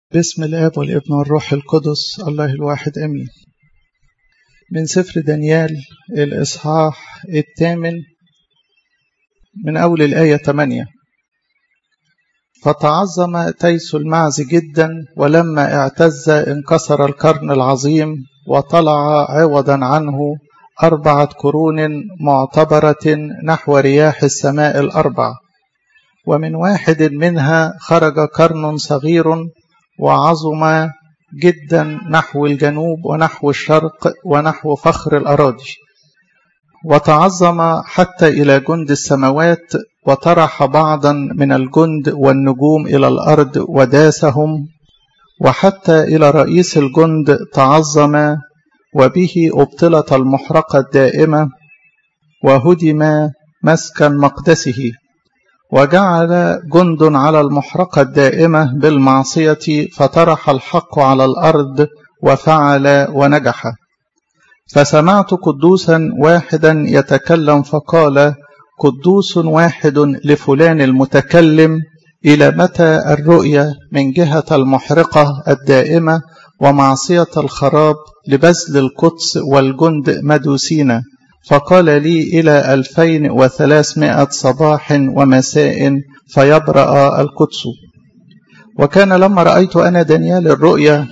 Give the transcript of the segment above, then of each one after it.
باسم الآب والابن والروح القدس الله الواحد أمين من سفر دانيال الإصحاح الثامن من أول الآية 8 فتعظم تيس المعز جدا ولما اعتز انكسر القرن العظيم وطلع عوضا عنه أربعة قرون معتبرة نحو رياح السماء الأربع ومن واحد منها خرج قرن صغير وعظم جدا نحو الجنوب ونحو الشرق ونحو فخر الأراضي وتعظم حتى إلى جند السماوات وطرح بعضا من الجند والنجوم إلى الأرض وداسهم وحتى إلى رئيس الجند تعظم وبه أبطلت المحرقة الدائمة وهدم مسكن مقدسه وجعل جند على المحرقة الدائمة بالمعصية فطرح الحق على الأرض وفعل ونجح فسمعت قدوسا واحدا يتكلم فقال قدوس واحد لفلان المتكلم إلى متى الرؤية من جهة المحرقة الدائمة ومعصية الخراب لبذل القدس والجند مدوسين فقال لي إلى ألفين وثلاثمائة صباح ومساء فيبرأ القدس وكان لما رأيت أنا دانيال الرؤيا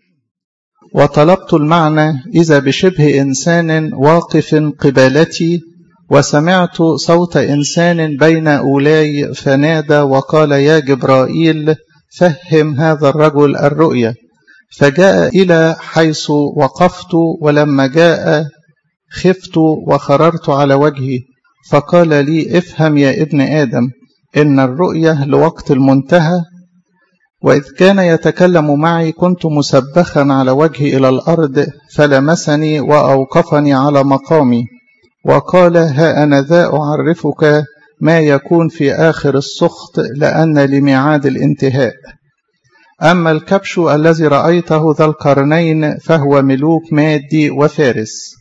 وطلبت المعنى إذا بشبه إنسان واقف قبالتي وسمعت صوت إنسان بين أولاي فنادى وقال يا جبرائيل فهم هذا الرجل الرؤيا فجاء إلى حيث وقفت ولما جاء خفت وخررت على وجهي فقال لي افهم يا ابن آدم إن الرؤية لوقت المنتهى وإذ كان يتكلم معي كنت مسبخا على وجهي إلى الأرض فلمسني وأوقفني على مقامي وقال ها أنا ذا أعرفك ما يكون في آخر السخط لأن لميعاد الانتهاء أما الكبش الذي رأيته ذا القرنين فهو ملوك مادي وفارس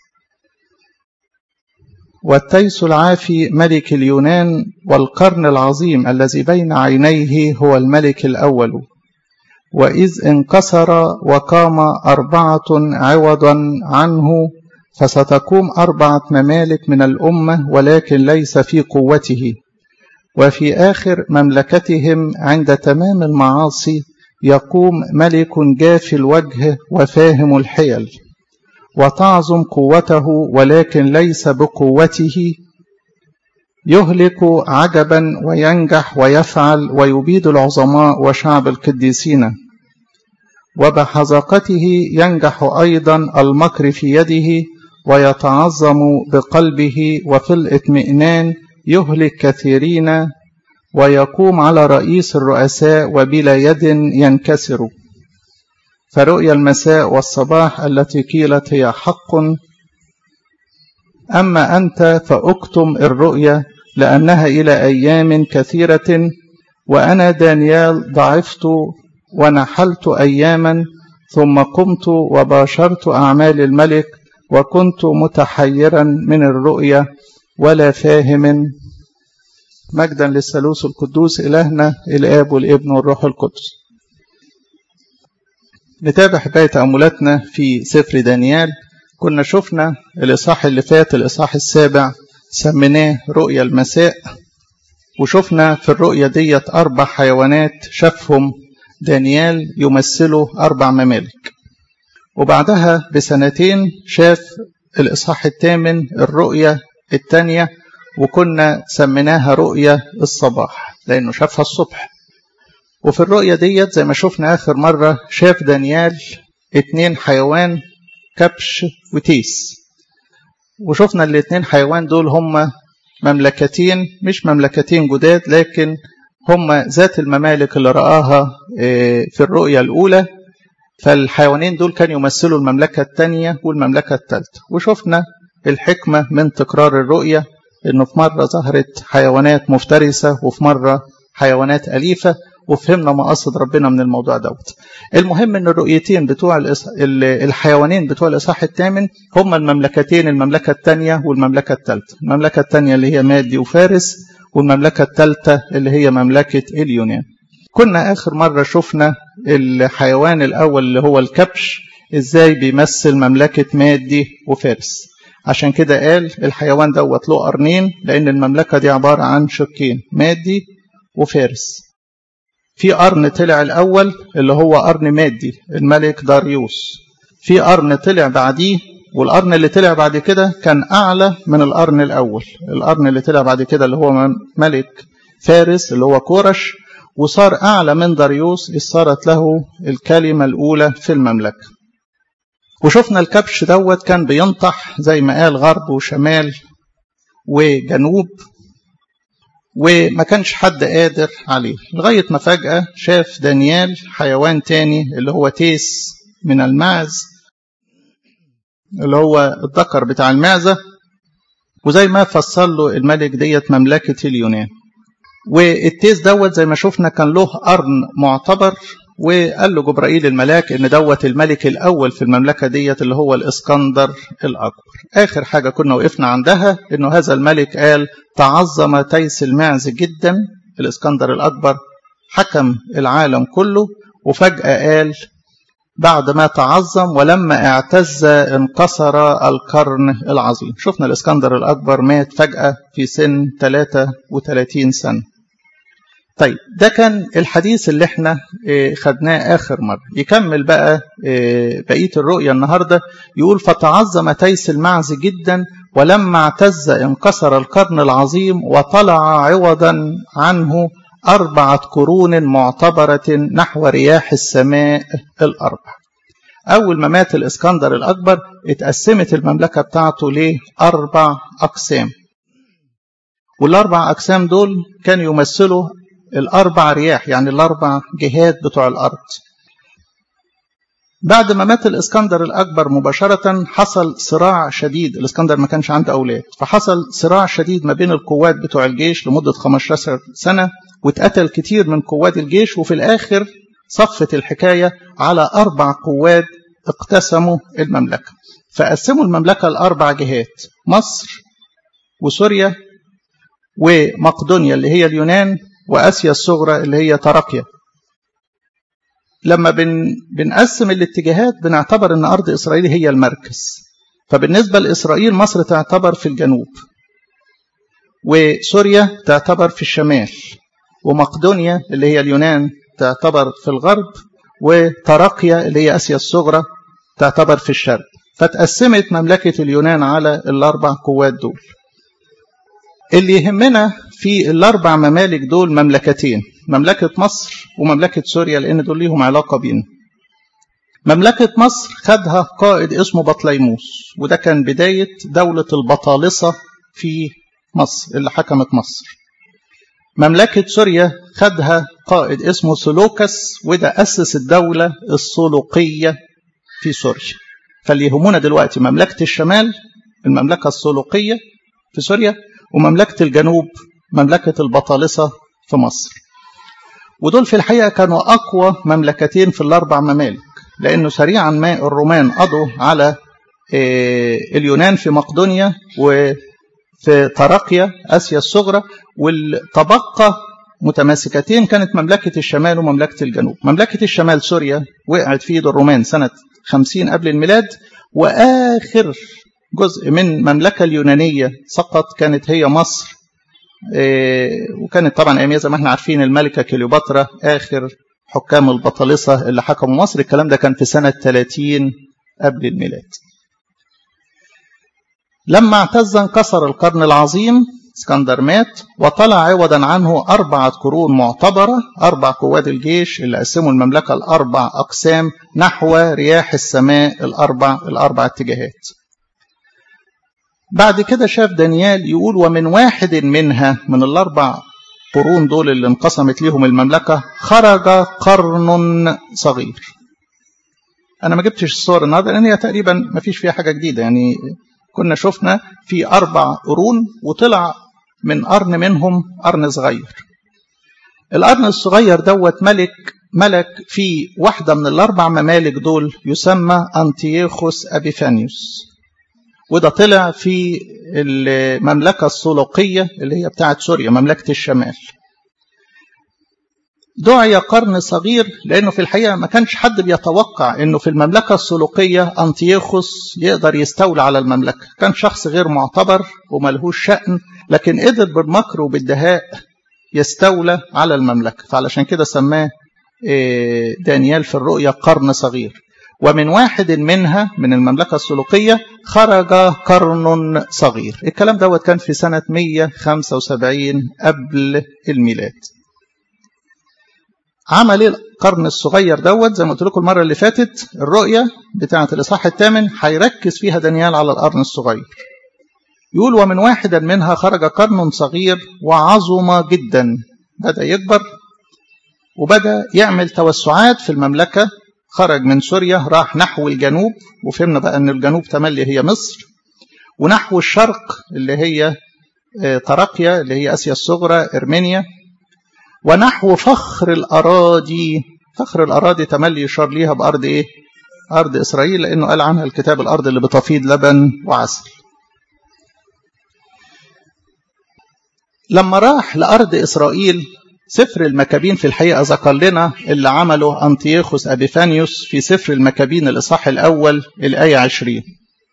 والتيس العافي ملك اليونان والقرن العظيم الذي بين عينيه هو الملك الأول وإذ انكسر وقام أربعة عوضا عنه فستقوم أربعة ممالك من الأمة ولكن ليس في قوته وفي آخر مملكتهم عند تمام المعاصي يقوم ملك جاف الوجه وفاهم الحيل وتعظم قوته ولكن ليس بقوته يهلك عجبا وينجح ويفعل ويبيد العظماء وشعب القديسين وبحذقته ينجح أيضا المكر في يده ويتعظم بقلبه وفي الاطمئنان يهلك كثيرين ويقوم على رئيس الرؤساء وبلا يد ينكسر فرؤيا المساء والصباح التي قيلت هي حق أما أنت فأكتم الرؤيا لأنها إلى أيام كثيرة وأنا دانيال ضعفت ونحلت أياما ثم قمت وباشرت أعمال الملك وكنت متحيرا من الرؤيا ولا فاهم مجدا للثالوث القدوس إلهنا الآب والابن والروح القدس نتابع حكاية تأملاتنا في سفر دانيال كنا شفنا الإصحاح اللي فات الإصحاح السابع سميناه رؤيا المساء وشفنا في الرؤيا ديت أربع حيوانات شافهم دانيال يمثلوا أربع ممالك وبعدها بسنتين شاف الإصحاح الثامن الرؤيا الثانية وكنا سميناها رؤيا الصباح لأنه شافها الصبح وفي الرؤية ديت زي ما شفنا آخر مرة شاف دانيال اتنين حيوان كبش وتيس وشفنا الاتنين حيوان دول هم مملكتين مش مملكتين جداد لكن هم ذات الممالك اللي رآها في الرؤية الأولى فالحيوانين دول كانوا يمثلوا المملكة الثانية والمملكة الثالثة وشفنا الحكمة من تكرار الرؤية إنه في مرة ظهرت حيوانات مفترسة وفي مرة حيوانات أليفة وفهمنا مقاصد ربنا من الموضوع دوت المهم ان الرؤيتين بتوع الحيوانين بتوع الاصحاح الثامن هم المملكتين المملكه الثانيه والمملكه الثالثه المملكه الثانيه اللي هي مادي وفارس والمملكه الثالثه اللي هي مملكه اليونان كنا آخر مرة شفنا الحيوان الأول اللي هو الكبش إزاي بيمثل مملكة مادي وفارس عشان كده قال الحيوان دوت له قرنين لأن المملكة دي عبارة عن شقين مادي وفارس في قرن طلع الأول اللي هو قرن مادي الملك داريوس في قرن طلع بعديه والقرن اللي طلع بعد كده كان أعلى من القرن الأول القرن اللي طلع بعد كده اللي هو ملك فارس اللي هو كورش وصار أعلى من داريوس إذ صارت له الكلمة الأولى في المملكة وشفنا الكبش دوت كان بينطح زي ما قال غرب وشمال وجنوب وما كانش حد قادر عليه لغاية ما فجأة شاف دانيال حيوان تاني اللي هو تيس من المعز اللي هو الذكر بتاع المعزة وزي ما فصل له الملك ديت مملكة اليونان والتيس دوت زي ما شفنا كان له قرن معتبر وقال له جبرائيل الملاك ان دوت الملك الاول في المملكه ديت اللي هو الاسكندر الاكبر اخر حاجه كنا وقفنا عندها انه هذا الملك قال تعظم تيس المعز جدا الاسكندر الاكبر حكم العالم كله وفجاه قال بعد ما تعظم ولما اعتز انكسر القرن العظيم شفنا الاسكندر الاكبر مات فجاه في سن 33 سنه طيب ده كان الحديث اللي احنا خدناه آخر مرة يكمل بقى بقية الرؤية النهاردة يقول فتعظم تيس المعز جدا ولما اعتز انكسر القرن العظيم وطلع عوضا عنه أربعة قرون معتبرة نحو رياح السماء الأربع أول ما مات الإسكندر الأكبر اتقسمت المملكة بتاعته لأربع أقسام والأربع أقسام دول كانوا يمثلوا الأربع رياح يعني الأربع جهات بتوع الأرض بعد ما مات الإسكندر الأكبر مباشرة حصل صراع شديد الإسكندر ما كانش عنده أولاد فحصل صراع شديد ما بين القوات بتوع الجيش لمدة 15 سنة واتقتل كتير من قوات الجيش وفي الآخر صفت الحكاية على أربع قوات اقتسموا المملكة فقسموا المملكة لأربع جهات مصر وسوريا ومقدونيا اللي هي اليونان واسيا الصغرى اللي هي تراقيا لما بن بنقسم الاتجاهات بنعتبر ان ارض اسرائيل هي المركز فبالنسبه لاسرائيل مصر تعتبر في الجنوب وسوريا تعتبر في الشمال ومقدونيا اللي هي اليونان تعتبر في الغرب وتراقيا اللي هي اسيا الصغرى تعتبر في الشرق فتقسمت مملكه اليونان على الاربع قوات دول اللي يهمنا في الأربع ممالك دول مملكتين مملكة مصر ومملكة سوريا لأن دول ليهم علاقة بينا مملكة مصر خدها قائد اسمه بطليموس وده كان بداية دولة البطالسة في مصر اللي حكمت مصر مملكة سوريا خدها قائد اسمه سلوكس وده أسس الدولة السلوقية في سوريا فاللي يهمنا دلوقتي مملكة الشمال المملكة السلوقية في سوريا ومملكة الجنوب مملكة البطالسة في مصر ودول في الحقيقة كانوا أقوى مملكتين في الأربع ممالك لأنه سريعا ما الرومان قضوا على اليونان في مقدونيا وفي تراقيا آسيا الصغرى والتبقى متماسكتين كانت مملكة الشمال ومملكة الجنوب مملكة الشمال سوريا وقعت في يد الرومان سنة 50 قبل الميلاد وآخر جزء من المملكة اليونانية سقط كانت هي مصر وكانت طبعا أيام زي ما احنا عارفين الملكة كليوباترا آخر حكام البطالسة اللي حكموا مصر الكلام ده كان في سنة 30 قبل الميلاد لما اعتز انكسر القرن العظيم اسكندر مات وطلع عوضا عنه أربعة قرون معتبرة أربع قوات الجيش اللي قسموا المملكة الأربع أقسام نحو رياح السماء الأربع الأربع اتجاهات بعد كده شاف دانيال يقول ومن واحد منها من الأربع قرون دول اللي انقسمت ليهم المملكة خرج قرن صغير أنا ما جبتش الصور النهاردة لأن هي تقريبا ما فيش فيها حاجة جديدة يعني كنا شفنا في أربع قرون وطلع من قرن منهم قرن صغير القرن الصغير دوت ملك ملك في واحدة من الأربع ممالك دول يسمى أنتيوخوس أبيفانيوس وده طلع في المملكة السلوقية اللي هي بتاعت سوريا مملكة الشمال دعي قرن صغير لأنه في الحقيقة ما كانش حد بيتوقع أنه في المملكة السلوقية أنتيوخوس يقدر يستولى على المملكة كان شخص غير معتبر وملهوش شأن لكن قدر بالمكر وبالدهاء يستولى على المملكة فعلشان كده سماه دانيال في الرؤيا قرن صغير ومن واحد منها من المملكة السلوقية خرج قرن صغير الكلام دوت كان في سنة 175 قبل الميلاد عمل القرن الصغير دوت زي ما قلت لكم المرة اللي فاتت الرؤية بتاعة الإصحاح الثامن هيركز فيها دانيال على القرن الصغير يقول ومن واحدا منها خرج قرن صغير وعظم جدا بدأ يكبر وبدأ يعمل توسعات في المملكة خرج من سوريا راح نحو الجنوب وفهمنا بقى أن الجنوب تملي هي مصر ونحو الشرق اللي هي تراقيا اللي هي آسيا الصغرى إرمينيا ونحو فخر الأراضي فخر الأراضي تملي يشار ليها بأرض إيه؟ أرض إسرائيل لأنه قال عنها الكتاب الأرض اللي بتفيض لبن وعسل لما راح لأرض إسرائيل سفر المكابين في الحقيقة ذكر لنا اللي عمله أنتيوخوس أبيفانيوس في سفر المكابين الإصحاح الأول الآية 20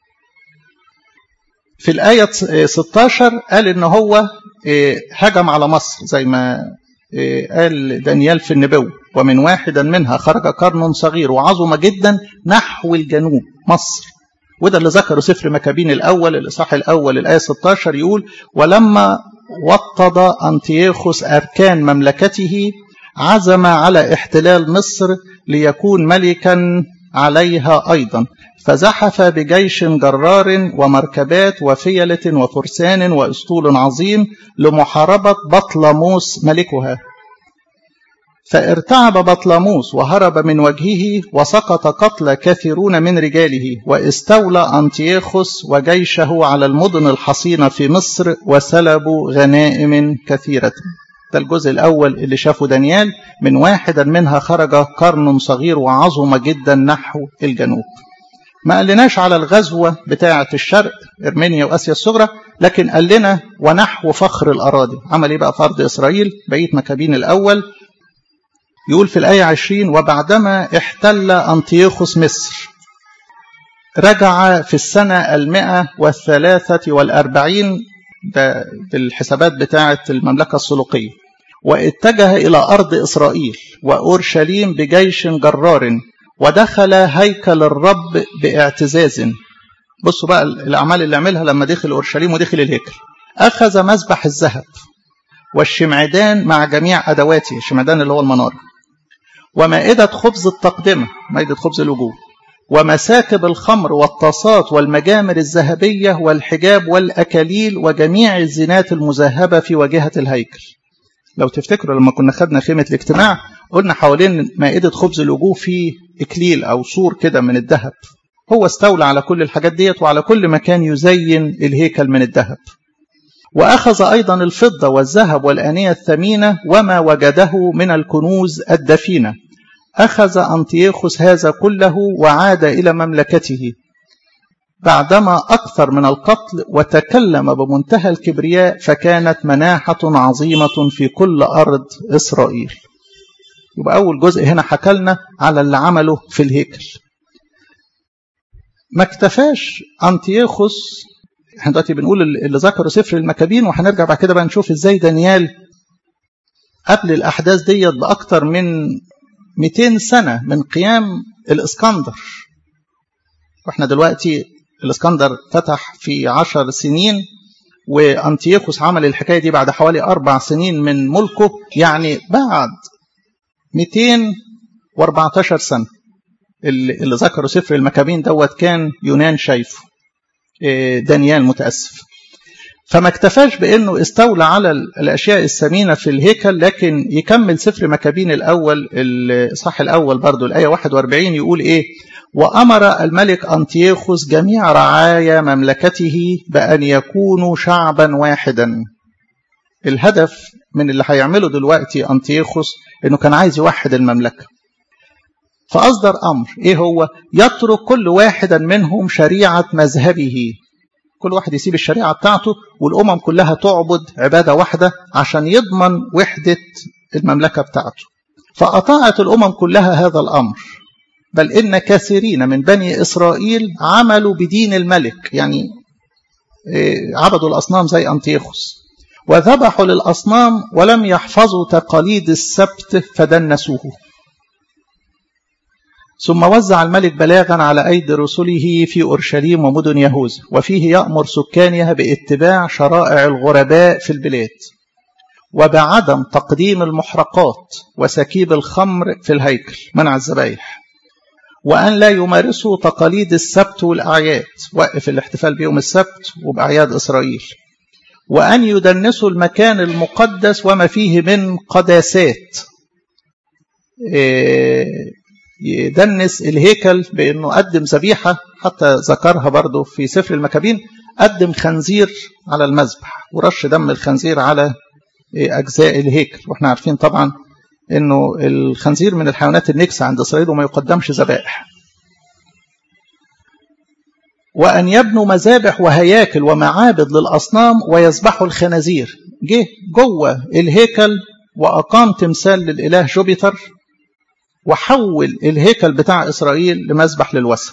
في الآية 16 قال إن هو هجم على مصر زي ما قال دانيال في النبوة ومن واحدا منها خرج قرن صغير وعظم جدا نحو الجنوب مصر وده اللي ذكره سفر مكابين الأول الإصحاح الأول الآية 16 يقول ولما وطد أنتيوخوس أركان مملكته عزم على احتلال مصر ليكون ملكا عليها أيضا فزحف بجيش جرار ومركبات وفيلة وفرسان وأسطول عظيم لمحاربة بطلموس ملكها فارتعب بطلموس وهرب من وجهه وسقط قتل كثيرون من رجاله واستولى أنتيوخوس وجيشه على المدن الحصينة في مصر وسلبوا غنائم كثيرة ده الجزء الأول اللي شافه دانيال من واحدا منها خرج قرن صغير وعظم جدا نحو الجنوب ما قالناش على الغزوة بتاعة الشرق إرمينيا وآسيا الصغرى لكن قال لنا ونحو فخر الأراضي عمل إيه بقى في أرض إسرائيل بقية مكابين الأول يقول في الآية 20 وبعدما احتل أنطيوخوس مصر رجع في السنة المئة والثلاثة والأربعين بالحسابات بتاعة المملكة السلوقية واتجه إلى أرض إسرائيل وأورشليم بجيش جرار ودخل هيكل الرب باعتزاز بصوا بقى الأعمال اللي عملها لما دخل أورشليم ودخل الهيكل أخذ مذبح الذهب والشمعدان مع جميع أدواته الشمعدان اللي هو المنارة ومائدة خبز التقدمة مائدة خبز الوجوه ومساكب الخمر والطاسات والمجامر الذهبية والحجاب والأكاليل وجميع الزينات المذهبة في واجهة الهيكل لو تفتكروا لما كنا خدنا خيمة الاجتماع قلنا حوالين مائدة خبز الوجوه في إكليل أو سور كده من الذهب هو استولى على كل الحاجات ديت وعلى كل مكان يزين الهيكل من الذهب وأخذ أيضا الفضة والذهب والآنية الثمينة وما وجده من الكنوز الدفينة أخذ أنطيوخوس هذا كله وعاد إلى مملكته بعدما أكثر من القتل وتكلم بمنتهى الكبرياء فكانت مناحة عظيمة في كل أرض إسرائيل يبقى أول جزء هنا حكلنا على اللي عمله في الهيكل ما اكتفاش أنطيوخوس احنا دلوقتي بنقول اللي ذكروا سفر المكابين وهنرجع بعد كده بقى نشوف ازاي دانيال قبل الاحداث ديت باكتر من 200 سنه من قيام الاسكندر واحنا دلوقتي الاسكندر فتح في 10 سنين وانتيوخوس عمل الحكايه دي بعد حوالي اربع سنين من ملكه يعني بعد 214 سنه اللي, اللي ذكروا سفر المكابين دوت كان يونان شايفه دانيال متأسف فما اكتفاش بأنه استولى على الأشياء الثمينة في الهيكل لكن يكمل سفر مكابين الأول الصح الأول برضو الآية 41 يقول إيه وأمر الملك أنتيوخوس جميع رعايا مملكته بأن يكونوا شعبا واحدا الهدف من اللي هيعمله دلوقتي أنتيوخوس أنه كان عايز يوحد المملكة فأصدر أمر إيه هو يترك كل واحدا منهم شريعة مذهبه كل واحد يسيب الشريعة بتاعته والأمم كلها تعبد عبادة واحدة عشان يضمن وحدة المملكة بتاعته فأطاعت الأمم كلها هذا الأمر بل إن كثيرين من بني إسرائيل عملوا بدين الملك يعني عبدوا الأصنام زي أنتيخوس وذبحوا للأصنام ولم يحفظوا تقاليد السبت فدنسوه ثم وزع الملك بلاغا على أيدي رسله في أورشليم ومدن يهوذا وفيه يأمر سكانها باتباع شرائع الغرباء في البلاد وبعدم تقديم المحرقات وسكيب الخمر في الهيكل منع الذبايح وأن لا يمارسوا تقاليد السبت والأعياد وقف الاحتفال بيوم السبت وبأعياد إسرائيل وأن يدنسوا المكان المقدس وما فيه من قداسات يدنس الهيكل بأنه قدم ذبيحة حتى ذكرها برضه في سفر المكابين قدم خنزير على المذبح ورش دم الخنزير على أجزاء الهيكل وإحنا عارفين طبعا أنه الخنزير من الحيوانات النكسة عند إسرائيل وما يقدمش ذبائح وأن يبنوا مذابح وهياكل ومعابد للأصنام ويذبحوا الخنازير جه جوه الهيكل وأقام تمثال للإله جوبيتر وحول الهيكل بتاع إسرائيل لمذبح للوثن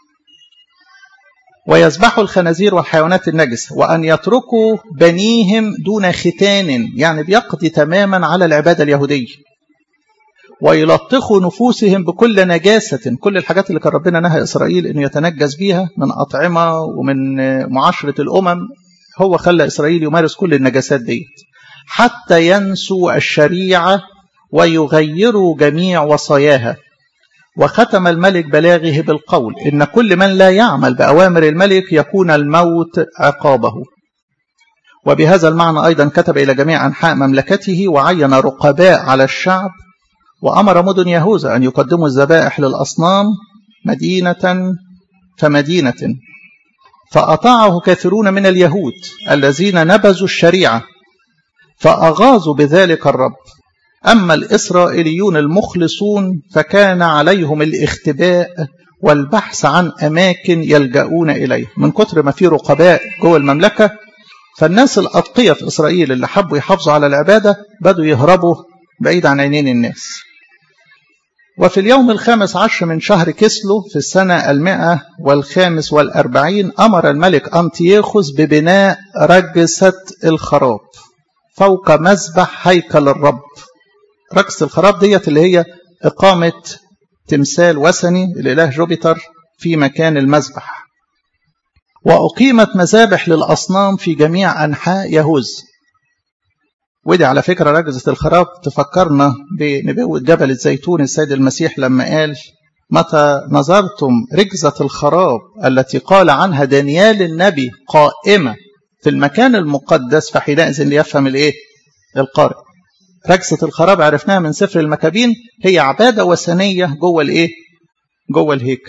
ويذبحوا الخنازير والحيوانات النجسة وأن يتركوا بنيهم دون ختان يعني بيقضي تماما على العبادة اليهودية ويلطخوا نفوسهم بكل نجاسة كل الحاجات اللي كان ربنا نهى إسرائيل أنه يتنجس بيها من أطعمة ومن معاشرة الأمم هو خلى إسرائيل يمارس كل النجاسات دي حتى ينسوا الشريعة ويغيروا جميع وصاياها وختم الملك بلاغه بالقول إن كل من لا يعمل بأوامر الملك يكون الموت عقابه وبهذا المعنى أيضا كتب إلى جميع أنحاء مملكته وعين رقباء على الشعب وأمر مدن يهوذا أن يقدموا الذبائح للأصنام مدينة فمدينة فأطاعه كثيرون من اليهود الذين نبذوا الشريعة فأغاظوا بذلك الرب أما الإسرائيليون المخلصون فكان عليهم الاختباء والبحث عن أماكن يلجؤون إليه من كتر ما في رقباء جوه المملكة فالناس الأتقية في إسرائيل اللي حبوا يحافظوا على العبادة بدوا يهربوا بعيد عن عينين الناس وفي اليوم الخامس عشر من شهر كسلو في السنة المائة والخامس والأربعين أمر الملك أنتيوخوس ببناء رجسة الخراب فوق مذبح هيكل الرب رقص الخراب ديت اللي هي إقامة تمثال وثني الإله جوبيتر في مكان المذبح وأقيمت مذابح للأصنام في جميع أنحاء يهوذ ودي على فكرة رجزة الخراب تفكرنا بنبوة جبل الزيتون السيد المسيح لما قال متى نظرتم رجزة الخراب التي قال عنها دانيال النبي قائمة في المكان المقدس فحينئذ ليفهم الايه القارئ رجسة الخراب عرفناها من سفر المكابين هي عبادة وثنية جوه الايه جوه الهيكل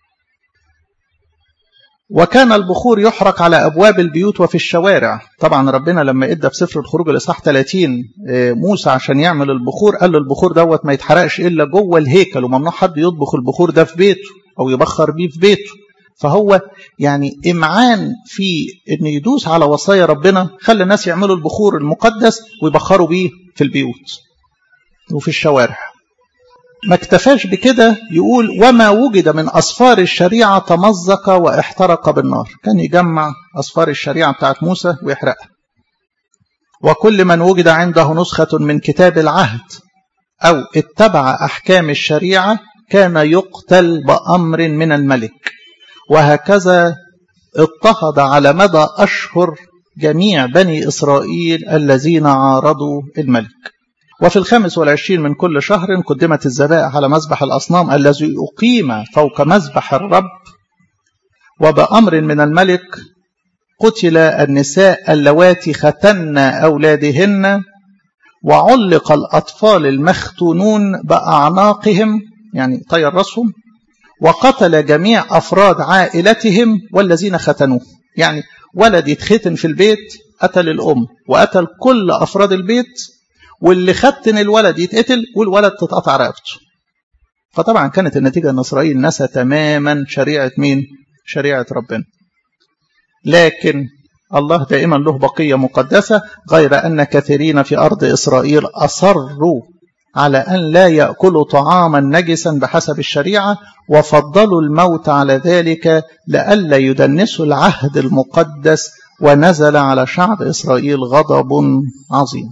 وكان البخور يحرق على أبواب البيوت وفي الشوارع طبعا ربنا لما إدى في سفر الخروج الإصحاح 30 موسى عشان يعمل البخور قال له البخور دوت ما يتحرقش إلا جوه الهيكل وممنوع حد يطبخ البخور ده في بيته أو يبخر بيه في بيته فهو يعني إمعان في أن يدوس على وصايا ربنا خلى الناس يعملوا البخور المقدس ويبخروا بيه في البيوت وفي الشوارع ما اكتفاش بكده يقول وما وجد من أصفار الشريعة تمزق واحترق بالنار كان يجمع أصفار الشريعة بتاعت موسى ويحرقها وكل من وجد عنده نسخة من كتاب العهد أو اتبع أحكام الشريعة كان يقتل بأمر من الملك وهكذا اضطهد على مدى أشهر جميع بني إسرائيل الذين عارضوا الملك وفي الخامس والعشرين من كل شهر قدمت الذبائح على مذبح الأصنام الذي أقيم فوق مذبح الرب وبأمر من الملك قتل النساء اللواتي ختن أولادهن وعلق الأطفال المختونون بأعناقهم يعني طير رأسهم وقتل جميع أفراد عائلتهم والذين ختنوه يعني ولد يتختن في البيت قتل الأم وقتل كل أفراد البيت واللي ختن الولد يتقتل والولد تتقطع رقبته فطبعا كانت النتيجة أن إسرائيل نسى تماما شريعة مين؟ شريعة ربنا لكن الله دائما له بقية مقدسة غير أن كثيرين في أرض إسرائيل أصروا على أن لا يأكلوا طعاما نجسا بحسب الشريعة وفضلوا الموت على ذلك لئلا يدنسوا العهد المقدس ونزل على شعب إسرائيل غضب عظيم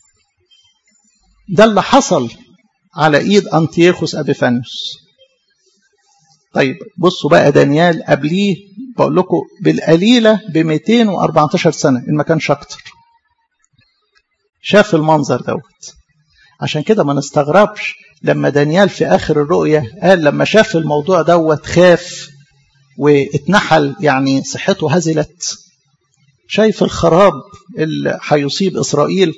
ده اللي حصل على إيد أنتيوخوس أبيفانيوس طيب بصوا بقى دانيال قبليه بقول لكم بالقليلة ب 214 سنة إن ما كانش أكتر شاف المنظر دوت عشان كده ما نستغربش لما دانيال في آخر الرؤية قال لما شاف الموضوع دوت خاف واتنحل يعني صحته هزلت شايف الخراب اللي هيصيب إسرائيل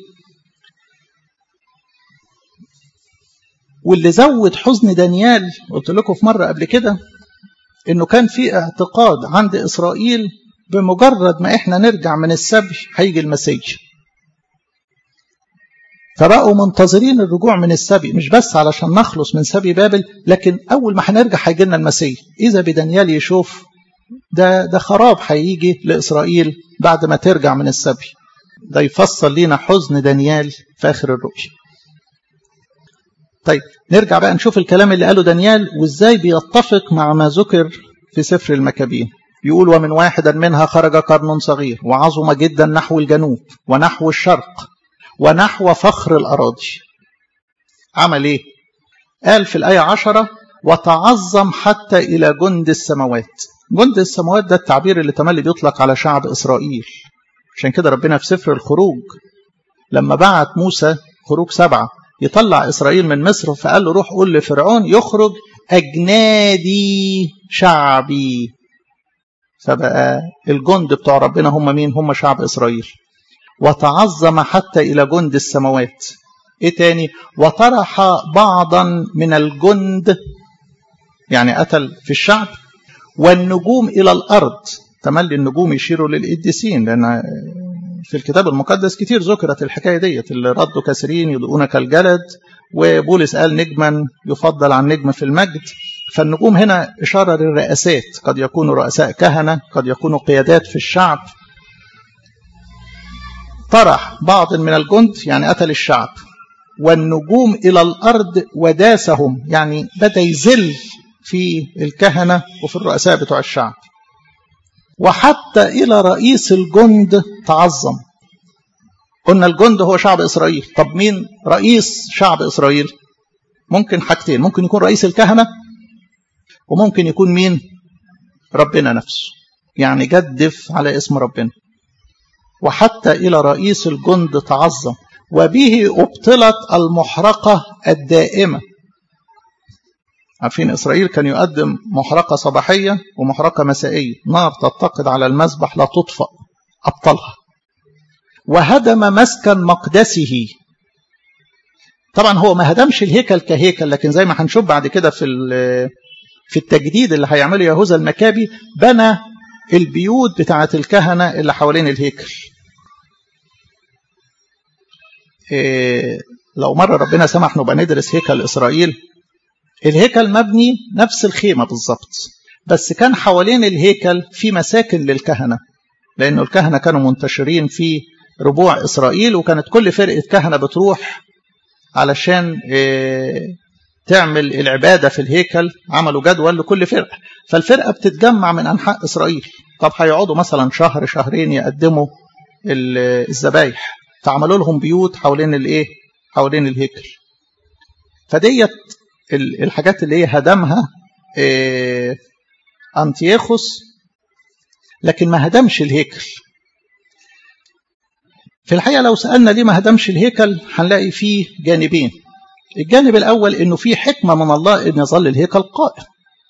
واللي زود حزن دانيال قلت لكم في مرة قبل كده انه كان في اعتقاد عند اسرائيل بمجرد ما احنا نرجع من السبي هيجي المسيح فبقوا منتظرين الرجوع من السبي مش بس علشان نخلص من سبي بابل لكن اول ما هنرجع هيجي لنا المسيح اذا بدانيال يشوف ده ده خراب هيجي لاسرائيل بعد ما ترجع من السبي ده يفصل لنا حزن دانيال في اخر الرؤيه طيب نرجع بقى نشوف الكلام اللي قاله دانيال وازاي بيتفق مع ما ذكر في سفر المكابين يقول ومن واحدا منها خرج قرن صغير وعظم جدا نحو الجنوب ونحو الشرق ونحو فخر الأراضي عمل ايه قال في الآية عشرة وتعظم حتى إلى جند السماوات جند السماوات ده التعبير اللي تملي بيطلق على شعب إسرائيل عشان كده ربنا في سفر الخروج لما بعت موسى خروج سبعة يطلع إسرائيل من مصر فقال له روح قول لفرعون يخرج أجنادي شعبي فبقى الجند بتوع ربنا هم مين هم شعب إسرائيل وتعظم حتى إلى جند السماوات إيه تاني وطرح بعضا من الجند يعني قتل في الشعب والنجوم إلى الأرض تملي النجوم يشيروا للقديسين لأن في الكتاب المقدس كتير ذكرت الحكاية ديت اللي ردوا كثيرين يدعون كالجلد وبولس قال نجما يفضل عن نجم في المجد فالنجوم هنا إشارة للرئاسات قد يكونوا رؤساء كهنة قد يكونوا قيادات في الشعب طرح بعض من الجند يعني قتل الشعب والنجوم إلى الأرض وداسهم يعني بدأ يزل في الكهنة وفي الرؤساء بتوع الشعب وحتى إلى رئيس الجند تعظم قلنا الجند هو شعب إسرائيل طب مين رئيس شعب إسرائيل ممكن حاجتين ممكن يكون رئيس الكهنة وممكن يكون مين ربنا نفسه يعني جدف على اسم ربنا وحتى إلى رئيس الجند تعظم وبه أبطلت المحرقة الدائمة عارفين إسرائيل كان يقدم محرقة صباحية ومحرقة مسائية نار تتقد على المذبح لا تطفأ أبطلها وهدم مسكن مقدسه طبعا هو ما هدمش الهيكل كهيكل لكن زي ما هنشوف بعد كده في في التجديد اللي هيعمله يهوذا المكابي بنى البيوت بتاعة الكهنة اللي حوالين الهيكل إيه لو مرة ربنا سمح نبقى ندرس هيكل إسرائيل الهيكل مبني نفس الخيمة بالظبط بس كان حوالين الهيكل في مساكن للكهنة لأنه الكهنة كانوا منتشرين في ربوع إسرائيل وكانت كل فرقة كهنة بتروح علشان إيه تعمل العبادة في الهيكل عملوا جدول لكل فرقة فالفرقة بتتجمع من أنحاء إسرائيل طب هيقعدوا مثلا شهر شهرين يقدموا الذبايح فعملوا لهم بيوت حوالين الايه حوالين الهيكل فديت الحاجات اللي هي هدمها إيه أنتياخوس لكن ما هدمش الهيكل في الحقيقة لو سألنا ليه ما هدمش الهيكل هنلاقي فيه جانبين الجانب الأول إنه في حكمة من الله إن يظل الهيكل قائم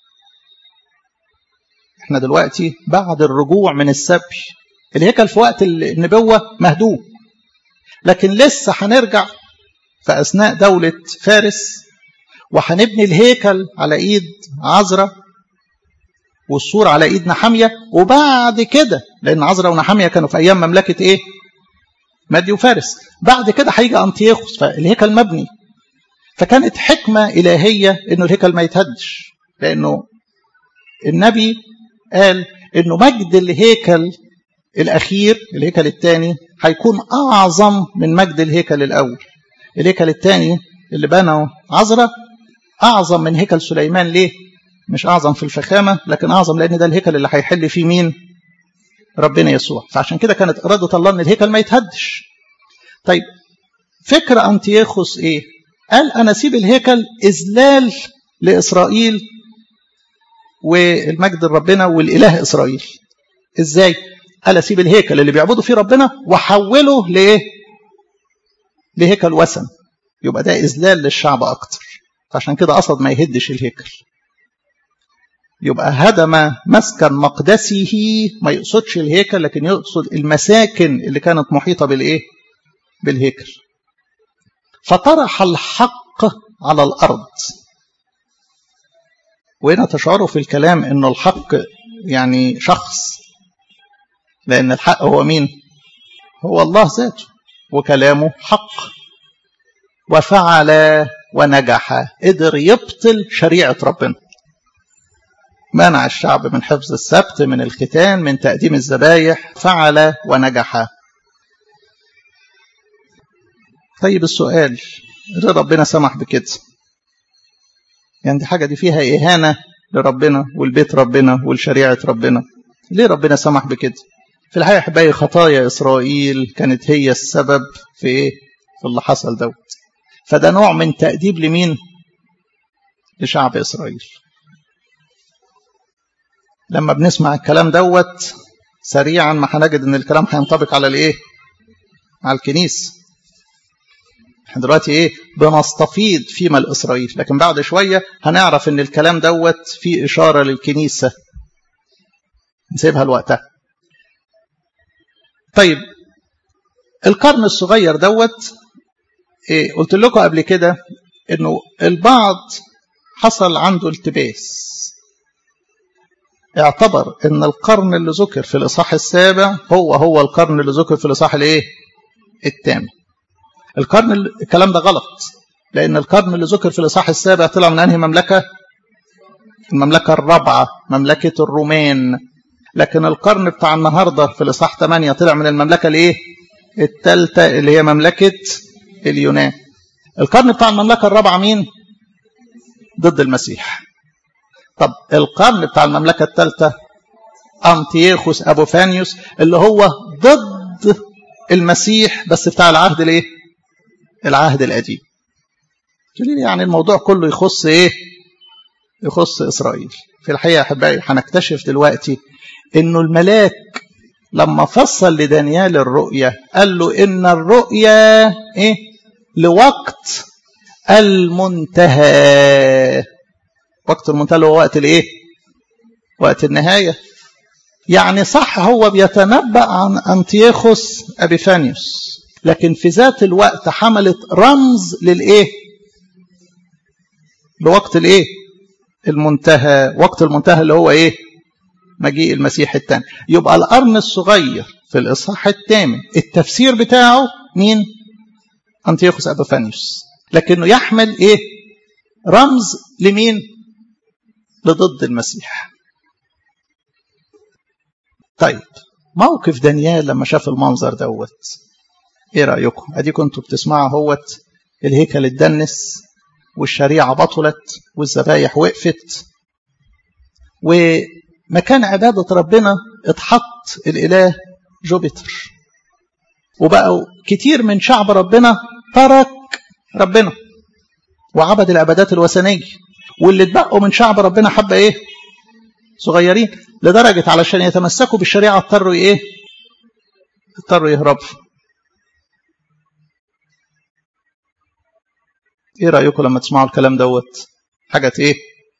احنا دلوقتي بعد الرجوع من السبي الهيكل في وقت النبوة مهدوم لكن لسه هنرجع في أثناء دولة فارس وهنبني الهيكل على إيد عزرة والسور على إيد نحامية وبعد كده لأن عزرة ونحامية كانوا في أيام مملكة إيه؟ مادي وفارس بعد كده هيجي أنتيوخوس فالهيكل مبني فكانت حكمة إلهية إنه الهيكل ما يتهدش لأنه النبي قال إنه مجد الهيكل الأخير الهيكل الثاني هيكون أعظم من مجد الهيكل الأول الهيكل الثاني اللي بنوا عذراء أعظم من هيكل سليمان ليه؟ مش أعظم في الفخامة لكن أعظم لأن ده الهيكل اللي هيحل فيه مين؟ ربنا يسوع فعشان كده كانت إرادة الله أن الهيكل ما يتهدش طيب فكرة أنتياخوس إيه؟ قال أنا أسيب الهيكل إذلال لإسرائيل والمجد لربنا والإله إسرائيل إزاي؟ قال أسيب الهيكل اللي بيعبدوا فيه ربنا وحوله لإيه؟ لهيكل وثن يبقى ده إذلال للشعب أكتر فعشان كده قصد ما يهدش الهيكل يبقى هدم مسكن مقدسه ما يقصدش الهيكل لكن يقصد المساكن اللي كانت محيطة بالإيه؟ بالهيكل فطرح الحق على الأرض وهنا تشعروا في الكلام أنه الحق يعني شخص لأن الحق هو مين هو الله ذاته وكلامه حق وفعل ونجح قدر يبطل شريعة ربنا منع الشعب من حفظ السبت من الختان من تقديم الذبايح فعل ونجح طيب السؤال ليه ربنا سمح بكده يعني دي حاجة دي فيها إهانة لربنا والبيت ربنا والشريعة ربنا ليه ربنا سمح بكده في الحقيقة أحبائي خطايا إسرائيل كانت هي السبب في إيه في اللي حصل دوت فده نوع من تأديب لمين لشعب إسرائيل لما بنسمع الكلام دوت سريعا ما هنجد ان الكلام هينطبق على الايه على الكنيسه احنا دلوقتي ايه بنستفيض فيما الاسرائيل لكن بعد شويه هنعرف ان الكلام دوت فيه اشاره للكنيسه نسيبها لوقتها طيب القرن الصغير دوت إيه قلت لكم قبل كده انه البعض حصل عنده التباس اعتبر ان القرن اللي ذكر في الاصحاح السابع هو هو القرن اللي ذكر في الاصحاح الايه الثامن القرن الكلام ده غلط لان القرن اللي ذكر في الاصحاح السابع طلع من انهي مملكه المملكه الرابعه مملكه الرومان لكن القرن بتاع النهارده في الاصحاح 8 طلع من المملكه الايه الثالثه اللي هي مملكه اليونان القرن بتاع المملكه الرابعه مين ضد المسيح طب القرن بتاع المملكة الثالثة أنتيوخوس أبوفانيوس اللي هو ضد المسيح بس بتاع العهد الايه؟ العهد القديم. يعني الموضوع كله يخص ايه؟ يخص إسرائيل. في الحقيقة أحبائي هنكتشف دلوقتي إنه الملاك لما فصل لدانيال الرؤية قال له إن الرؤية إيه؟ لوقت المنتهى وقت المنتهى اللي هو وقت الايه وقت النهاية يعني صح هو بيتنبأ عن أنتيوخوس أبيفانيوس لكن في ذات الوقت حملت رمز للإيه لوقت الإيه المنتهى وقت المنتهى اللي هو إيه مجيء المسيح الثاني يبقى القرن الصغير في الإصحاح الثامن التفسير بتاعه مين أنتيوخوس أبيفانيوس لكنه يحمل إيه رمز لمين لضد المسيح طيب موقف دانيال لما شاف المنظر دوت ايه رايكم ادي كنتوا بتسمعوا اهوت الهيكل اتدنس والشريعه بطلت والذبايح وقفت ومكان عباده ربنا اتحط الاله جوبيتر وبقوا كتير من شعب ربنا ترك ربنا وعبد العبادات الوثنيه واللي اتبقوا من شعب ربنا حبه ايه صغيرين لدرجه علشان يتمسكوا بالشريعه اضطروا ايه اضطروا يهربوا ايه رايكم لما تسمعوا الكلام دوت حاجه ايه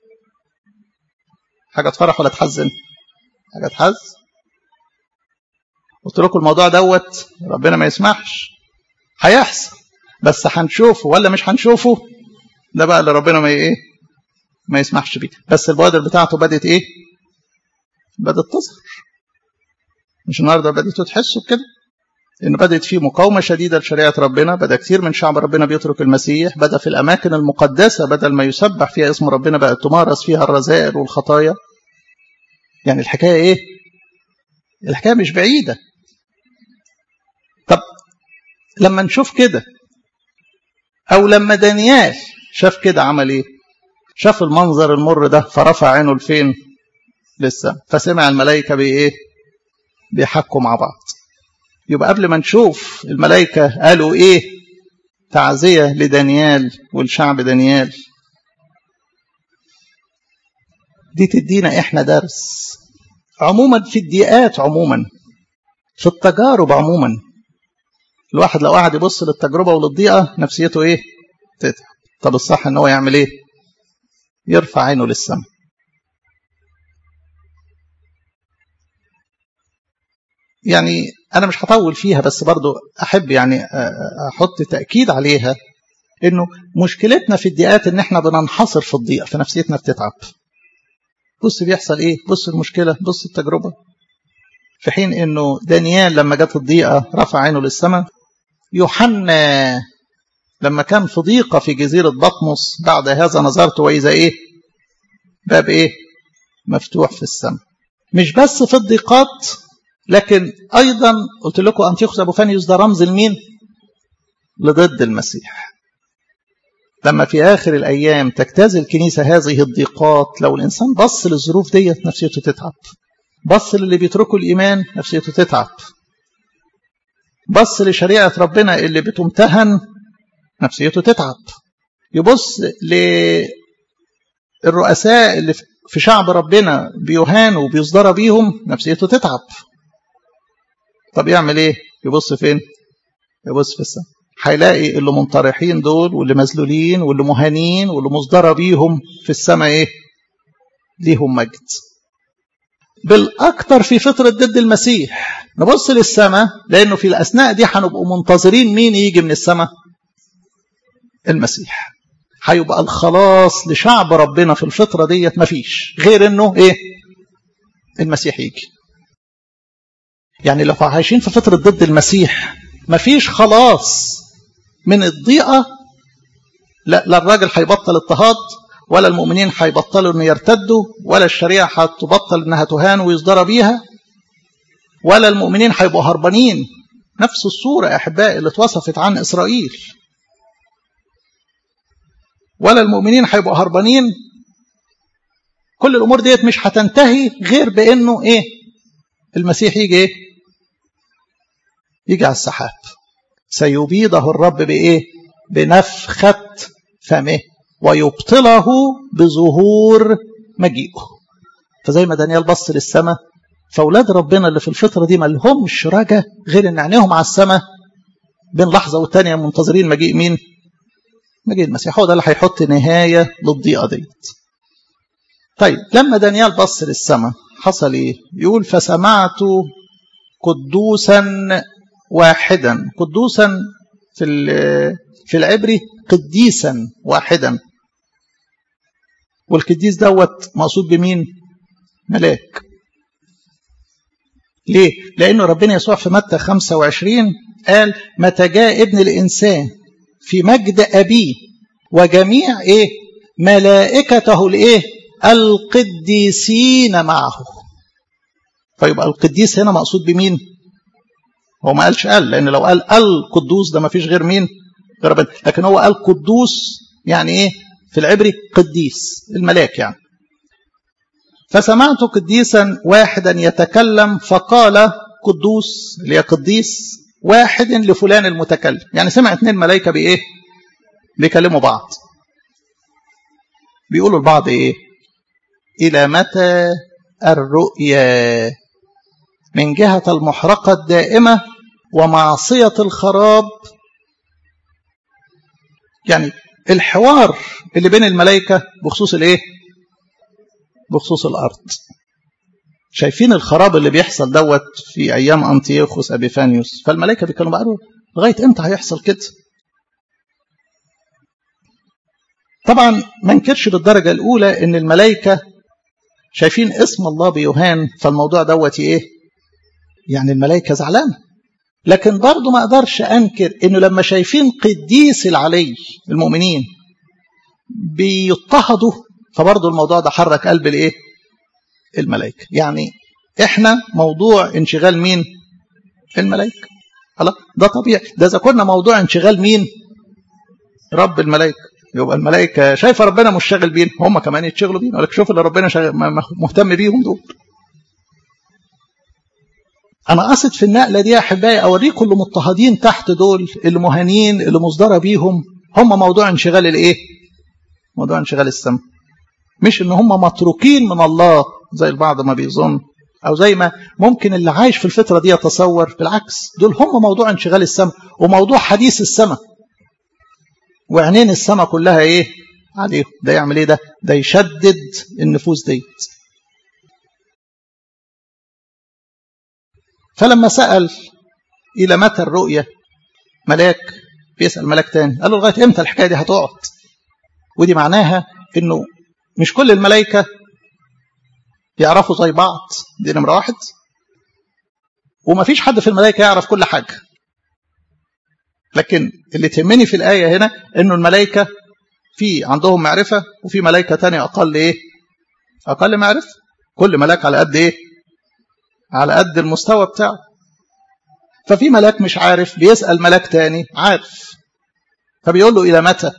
حاجه تفرح ولا تحزن حاجه تحزن قلت لكم الموضوع دوت ربنا ما يسمحش هيحصل بس هنشوفه ولا مش هنشوفه ده بقى اللي ربنا ما ايه ما يسمحش بيه بس البوادر بتاعته بدت ايه بدت تظهر مش النهارده بديتوا تحسوا بكده ان بدات في مقاومه شديده لشريعه ربنا بدا كثير من شعب ربنا بيترك المسيح بدا في الاماكن المقدسه بدل ما يسبح فيها اسم ربنا بقت تمارس فيها الرذائل والخطايا يعني الحكايه ايه الحكايه مش بعيده طب لما نشوف كده او لما دانيال شاف كده عمل ايه شاف المنظر المر ده فرفع عينه لفين لسه فسمع الملائكة بايه بيحكوا مع بعض يبقى قبل ما نشوف الملائكة قالوا ايه تعزية لدانيال والشعب دانيال دي تدينا احنا درس عموما في الضيقات عموما في التجارب عموما الواحد لو قعد يبص للتجربة وللضيقة نفسيته ايه تتعب طب الصح ان هو يعمل ايه يرفع عينه للسماء يعني انا مش هطول فيها بس برضو احب يعني احط تاكيد عليها انه مشكلتنا في الضيقات ان احنا بننحصر في الضيقه فنفسيتنا بتتعب بص بيحصل ايه بص المشكله بص التجربه في حين انه دانيال لما جت الضيقه رفع عينه للسماء يوحنا لما كان في ضيقه في جزيره بطمس بعد هذا نظرت واذا ايه باب ايه مفتوح في السماء مش بس في الضيقات لكن ايضا قلت لكم انتيخوس ابو فانيوس ده رمز لمين لضد المسيح لما في اخر الايام تجتاز الكنيسه هذه الضيقات لو الانسان بص للظروف ديت نفسيته تتعب بص للي بيتركوا الايمان نفسيته تتعب بص لشريعه ربنا اللي بتمتهن نفسيته تتعب يبص للرؤساء اللي في شعب ربنا بيهانوا وبيصدر بيهم نفسيته تتعب طب يعمل ايه يبص فين يبص في السماء هيلاقي اللي منطرحين دول واللي مذلولين واللي مهانين واللي مصدرة بيهم في السماء ايه ليهم مجد بالاكثر في فترة ضد المسيح نبص للسماء لانه في الاثناء دي هنبقوا منتظرين مين يجي من السماء المسيح هيبقى الخلاص لشعب ربنا في الفترة ديت مفيش غير انه ايه المسيح يجي يعني لو عايشين في فترة ضد المسيح مفيش خلاص من الضيقة لا, لا الراجل هيبطل اضطهاد ولا المؤمنين هيبطلوا ان يرتدوا ولا الشريعة هتبطل انها تهان ويصدر بيها ولا المؤمنين هيبقوا هربانين نفس الصورة يا أحبائي اللي اتوصفت عن إسرائيل ولا المؤمنين هيبقوا هربانين كل الأمور ديت مش هتنتهي غير بأنه إيه المسيح يجي إيه يجي على السحاب سيبيضه الرب بإيه بنفخة فمه ويبطله بظهور مجيئه فزي ما دانيال بص للسماء فاولاد ربنا اللي في الفتره دي ما لهمش رجا غير ان عينيهم على السماء بين لحظه والتانيه منتظرين مجيء مين؟ مجيء المسيح هو ده اللي هيحط نهايه للضيقه ديت. طيب لما دانيال بص للسماء حصل ايه؟ يقول فسمعت قدوسا واحدا قدوسا في في العبري قديسا واحدا والقديس دوت مقصود بمين؟ ملاك ليه؟ لأنه ربنا يسوع في متى 25 قال متى جاء ابن الإنسان في مجد أبيه وجميع إيه؟ ملائكته الإيه؟ القديسين معه. فيبقى القديس هنا مقصود بمين؟ هو ما قالش قال لأن لو قال القدوس ده ما فيش غير مين؟ غير ربنا، لكن هو قال قدوس يعني إيه؟ في العبري قديس الملاك يعني. فسمعت قديسا واحدا يتكلم فقال قدوس اللي هي قديس واحد لفلان المتكلم يعني سمع اثنين ملائكة بإيه بيكلموا بعض بيقولوا لبعض إيه إلى متى الرؤيا من جهة المحرقة الدائمة ومعصية الخراب يعني الحوار اللي بين الملائكة بخصوص الإيه بخصوص الأرض شايفين الخراب اللي بيحصل دوت في أيام أنتيوخوس أبيفانيوس فالملائكة بيتكلموا بقى لغاية إمتى هيحصل كده طبعا ما انكرش بالدرجة الأولى إن الملائكة شايفين اسم الله بيوهان فالموضوع دوت إيه يعني الملائكة زعلانة لكن برضه ما أقدرش أنكر إنه لما شايفين قديس العلي المؤمنين بيضطهدوا فبرضه الموضوع ده حرك قلب الايه الملائكه يعني احنا موضوع انشغال مين الملائكه خلاص ده طبيعي ده اذا كنا موضوع انشغال مين رب الملائكة يبقى الملائكة شايفة ربنا مش شاغل بينا هم كمان يتشغلوا بينا لك شوف اللي ربنا شاغل مهتم بيهم دول أنا قصد في النقلة دي يا أحبائي أوريكم اللي مضطهدين تحت دول اللي مهانين اللي مصدرة بيهم هم موضوع انشغال الإيه؟ موضوع انشغال السماء مش إن هم متروكين من الله زي البعض ما بيظن أو زي ما ممكن اللي عايش في الفترة دي يتصور بالعكس دول هم موضوع انشغال السماء وموضوع حديث السماء وعينين السماء كلها إيه؟ عليهم ده يعمل إيه ده؟ ده يشدد النفوس ديت فلما سأل إلى متى الرؤية ملاك بيسأل ملاك تاني قال له لغاية إمتى الحكاية دي هتقعد ودي معناها إنه مش كل الملائكة يعرفوا زي بعض دي نمرة واحد وما فيش حد في الملائكة يعرف كل حاجة لكن اللي تهمني في الآية هنا إنه الملائكة في عندهم معرفة وفي ملائكة تانية أقل إيه أقل معرفة كل ملاك على قد إيه على قد المستوى بتاعه ففي ملاك مش عارف بيسأل ملاك تاني عارف فبيقول له إلى متى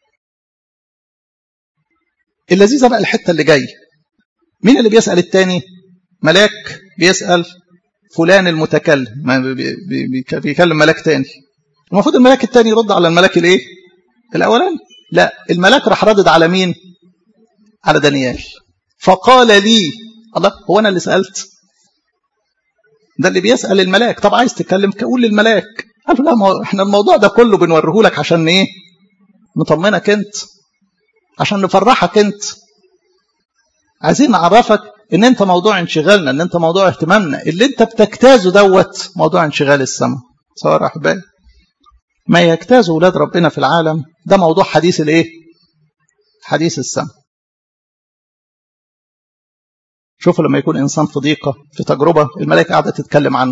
اللذيذة بقى الحتة اللي جاية مين اللي بيسأل التاني ملاك بيسأل فلان المتكلم بيكلم ملاك تاني المفروض الملاك التاني يرد على الملاك الايه الاولاني لا الملاك راح ردد على مين على دانيال فقال لي الله هو انا اللي سألت ده اللي بيسأل الملاك طب عايز تتكلم قول للملاك قال له لا ما احنا الموضوع ده كله بنوريه لك عشان ايه نطمنك انت عشان نفرحك انت عايزين نعرفك ان انت موضوع انشغالنا ان انت موضوع اهتمامنا اللي انت بتجتازه دوت موضوع انشغال السماء صار احبائي ما يجتازه اولاد ربنا في العالم ده موضوع حديث الايه حديث السماء شوفوا لما يكون انسان في ضيقه في تجربه الملائكه قاعده تتكلم عنه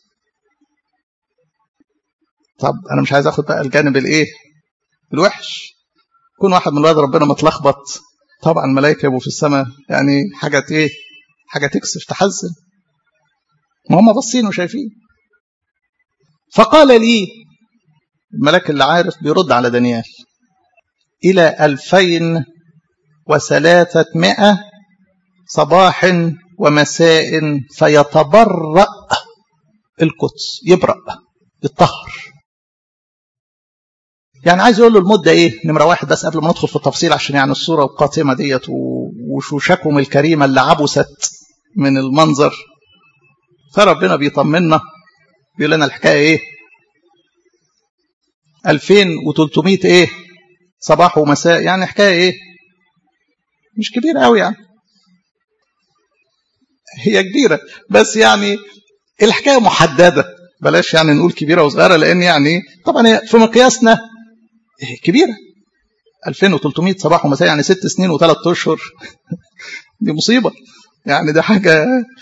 طب انا مش عايز اخد بقى الجانب الايه الوحش يكون واحد من ولاد ربنا متلخبط طبعا الملائكه يبقوا في السماء يعني حاجه ايه حاجه تكسف تحزن ما هم باصين وشايفين فقال لي الملاك اللي عارف بيرد على دانيال إلى ألفين وثلاثمائة صباح ومساء فيتبرأ القدس يبرأ يتطهر يعني عايز يقول له المدة ايه نمرة واحد بس قبل ما ندخل في التفصيل عشان يعني الصورة القاتمة ديت وشوشكم الكريمة اللي عبست من المنظر فربنا بيطمنا بيقول لنا الحكاية ايه 2300 ايه صباح ومساء يعني حكاية ايه مش كبيرة قوي يعني هي كبيرة بس يعني الحكاية محددة بلاش يعني نقول كبيرة وصغيرة لأن يعني طبعا في مقياسنا كبيرة 2300 صباح ومساء يعني ست سنين وثلاث أشهر دي مصيبة يعني ده حاجة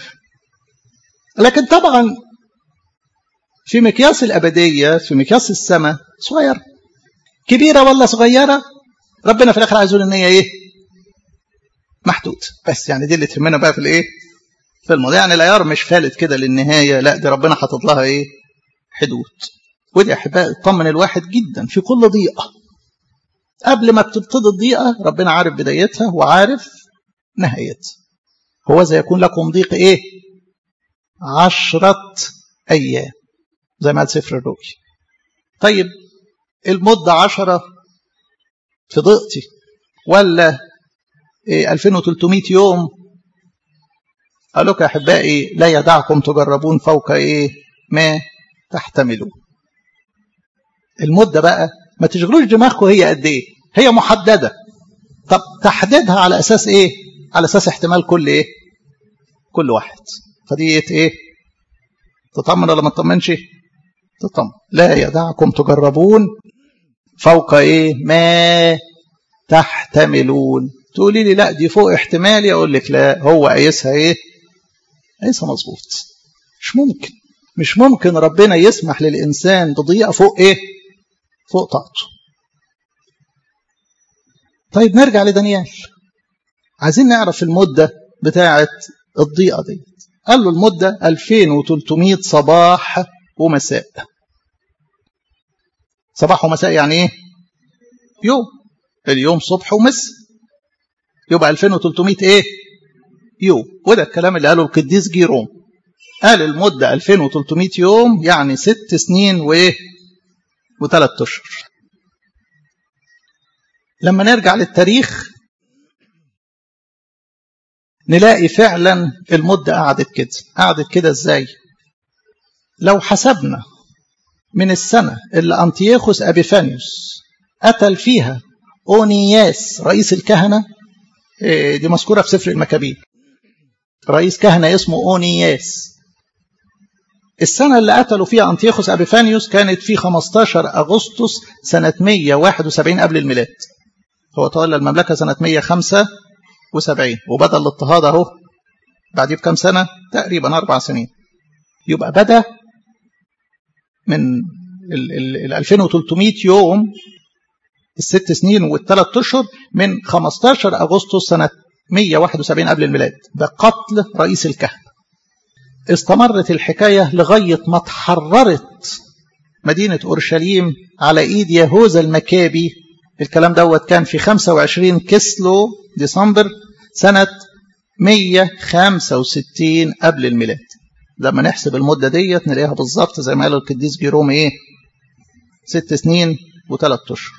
لكن طبعا في مقياس الأبدية في مقياس السماء صغيرة كبيرة ولا صغيرة ربنا في الآخر عايز يقول إن هي إيه محدود بس يعني دي اللي تهمنا بقى في الإيه في الموضوع يعني العيار مش فالت كده للنهاية لا دي ربنا حاطط لها إيه حدود ودي يا أحبائي تطمن الواحد جدا في كل ضيقة قبل ما بتبتدي الضيقة ربنا عارف بدايتها وعارف نهايتها هو زي يكون لكم ضيق إيه عشرة أيام زي ما قال سفر الرؤيا طيب المدة عشرة في ضيقتي ولا إيه 2300 يوم قال لك يا أحبائي لا يدعكم تجربون فوق إيه ما تحتملون المدة بقى ما تشغلوش دماغكم هي قد إيه هي محددة طب تحديدها على أساس إيه على أساس احتمال كل إيه كل واحد فديت إيه تطمن ولا ما تطمنش تطمن لا يدعكم تجربون فوق ايه ما تحتملون تقولي لي لا دي فوق احتمالي اقول لك لا هو قايسها ايه قايسها مظبوط مش ممكن مش ممكن ربنا يسمح للانسان بضيقه فوق ايه فوق طاقته طيب نرجع لدانيال عايزين نعرف المده بتاعه الضيقه دي قال له المده 2300 صباح ومساء صباح ومساء يعني ايه يوم اليوم صبح ومس يبقى 2300 ايه يوم وده الكلام اللي قاله القديس جيروم قال المدة 2300 يوم يعني ست سنين وايه وثلاث اشهر لما نرجع للتاريخ نلاقي فعلا المدة قعدت كده قعدت كده ازاي لو حسبنا من السنة اللي أنتيوخوس أبيفانيوس قتل فيها أونياس رئيس الكهنة دي مذكورة في سفر المكابين رئيس كهنة اسمه أونياس السنة اللي قتلوا فيها أنتيوخوس أبيفانيوس كانت في 15 أغسطس سنة 171 قبل الميلاد هو تولى المملكة سنة 175 وبدأ الاضطهاد أهو بعديه بكام سنة تقريبا أربع سنين يبقى بدأ من ال ال ال 2300 يوم الست سنين والثلاث اشهر من 15 اغسطس سنه 171 قبل الميلاد بقتل رئيس الكهنه. استمرت الحكايه لغايه ما اتحررت مدينه اورشليم على ايد يهوذا المكابي الكلام دوت كان في 25 كسلو ديسمبر سنه 165 قبل الميلاد. لما نحسب المدة ديت نلاقيها بالظبط زي ما قال القديس جيروم ايه ست سنين وثلاث اشهر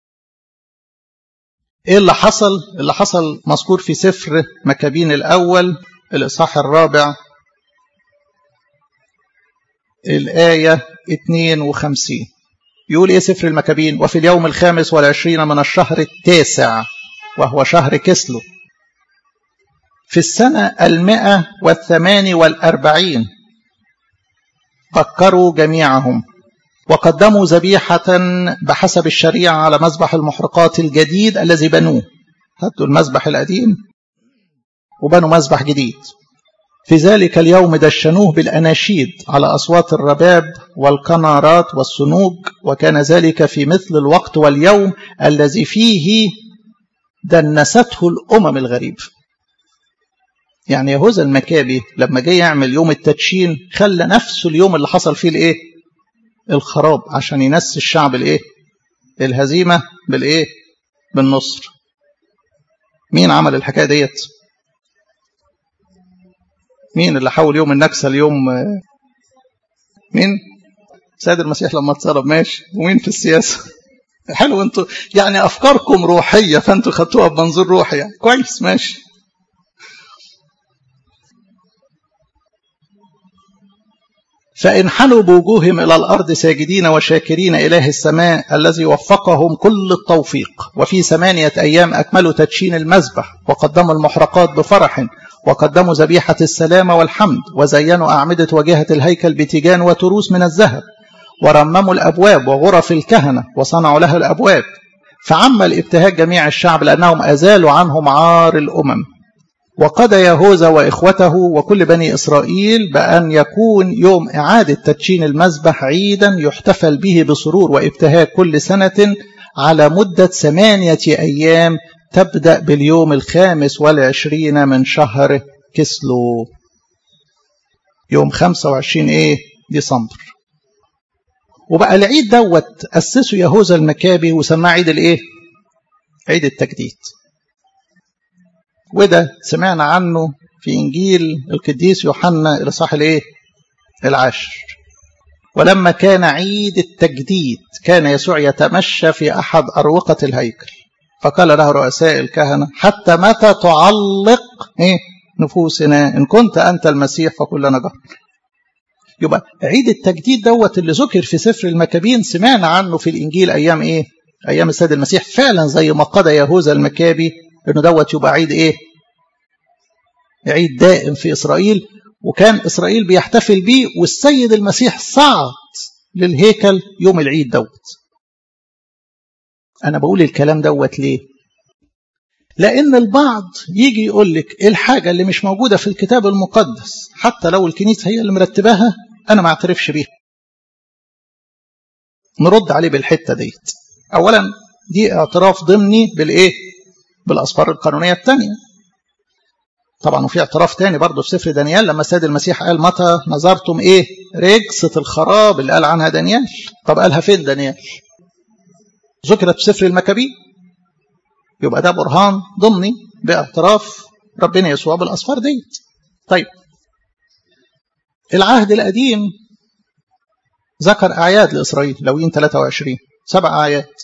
ايه اللي حصل اللي حصل مذكور في سفر مكابين الاول الاصحاح الرابع الآية 52 يقول ايه سفر المكابين وفي اليوم الخامس والعشرين من الشهر التاسع وهو شهر كسلو في السنة المائة والثمان والأربعين فكروا جميعهم وقدموا ذبيحة بحسب الشريعة على مذبح المحرقات الجديد الذي بنوه هدوا المذبح القديم وبنوا مذبح جديد في ذلك اليوم دشنوه بالأناشيد على أصوات الرباب والقنارات والصنوج وكان ذلك في مثل الوقت واليوم الذي فيه دنسته الأمم الغريبة يعني يهوذا المكابي لما جه يعمل يوم التدشين خلى نفسه اليوم اللي حصل فيه الايه الخراب عشان ينسي الشعب الايه الهزيمه بالايه بالنصر مين عمل الحكايه ديت مين اللي حول يوم النكسه اليوم مين سيد المسيح لما اتصلب ماشي ومين في السياسه حلو انتوا يعني افكاركم روحيه فانتوا خدتوها بمنظور روحي يعني كويس ماشي فانحنوا بوجوههم إلى الأرض ساجدين وشاكرين إله السماء الذي وفقهم كل التوفيق وفي ثمانية أيام أكملوا تدشين المذبح وقدموا المحرقات بفرح وقدموا ذبيحة السلامة والحمد وزينوا أعمدة واجهة الهيكل بتيجان وتروس من الذهب ورمموا الأبواب وغرف الكهنة وصنعوا لها الأبواب فعم الابتهاج جميع الشعب لأنهم أزالوا عنهم عار الأمم وقضى يهوذا وإخوته وكل بني إسرائيل بأن يكون يوم إعادة تدشين المذبح عيدا يحتفل به بسرور وابتهاج كل سنة على مدة ثمانية أيام تبدأ باليوم الخامس والعشرين من شهر كسلو يوم 25 إيه ديسمبر وبقى العيد دوت أسسه يهوذا المكابي وسماه عيد الإيه عيد التجديد وده سمعنا عنه في إنجيل القديس يوحنا الإصحاح الإيه؟ العاشر ولما كان عيد التجديد كان يسوع يتمشى في أحد أروقة الهيكل فقال له رؤساء الكهنة حتى متى تعلق إيه؟ نفوسنا إن كنت أنت المسيح فقل لنا جهر يبقى عيد التجديد دوت اللي ذكر في سفر المكابين سمعنا عنه في الإنجيل أيام إيه؟ أيام السيد المسيح فعلا زي ما قضى يهوذا المكابي انه دوت يبقى عيد ايه عيد دائم في اسرائيل وكان اسرائيل بيحتفل بيه والسيد المسيح صعد للهيكل يوم العيد دوت انا بقول الكلام دوت ليه لان البعض يجي يقول لك الحاجه اللي مش موجوده في الكتاب المقدس حتى لو الكنيسه هي اللي مرتباها انا ما اعترفش بيها نرد عليه بالحته ديت اولا دي اعتراف ضمني بالايه بالأسفار القانونية الثانية طبعا وفي اعتراف تاني برضه في سفر دانيال لما السيد المسيح قال متى نظرتم ايه رجسة الخراب اللي قال عنها دانيال طب قالها فين دانيال ذكرت في سفر المكابين يبقى ده برهان ضمني باعتراف ربنا يسوع بالأصفار ديت طيب العهد القديم ذكر أعياد لإسرائيل لوين 23 سبع أعياد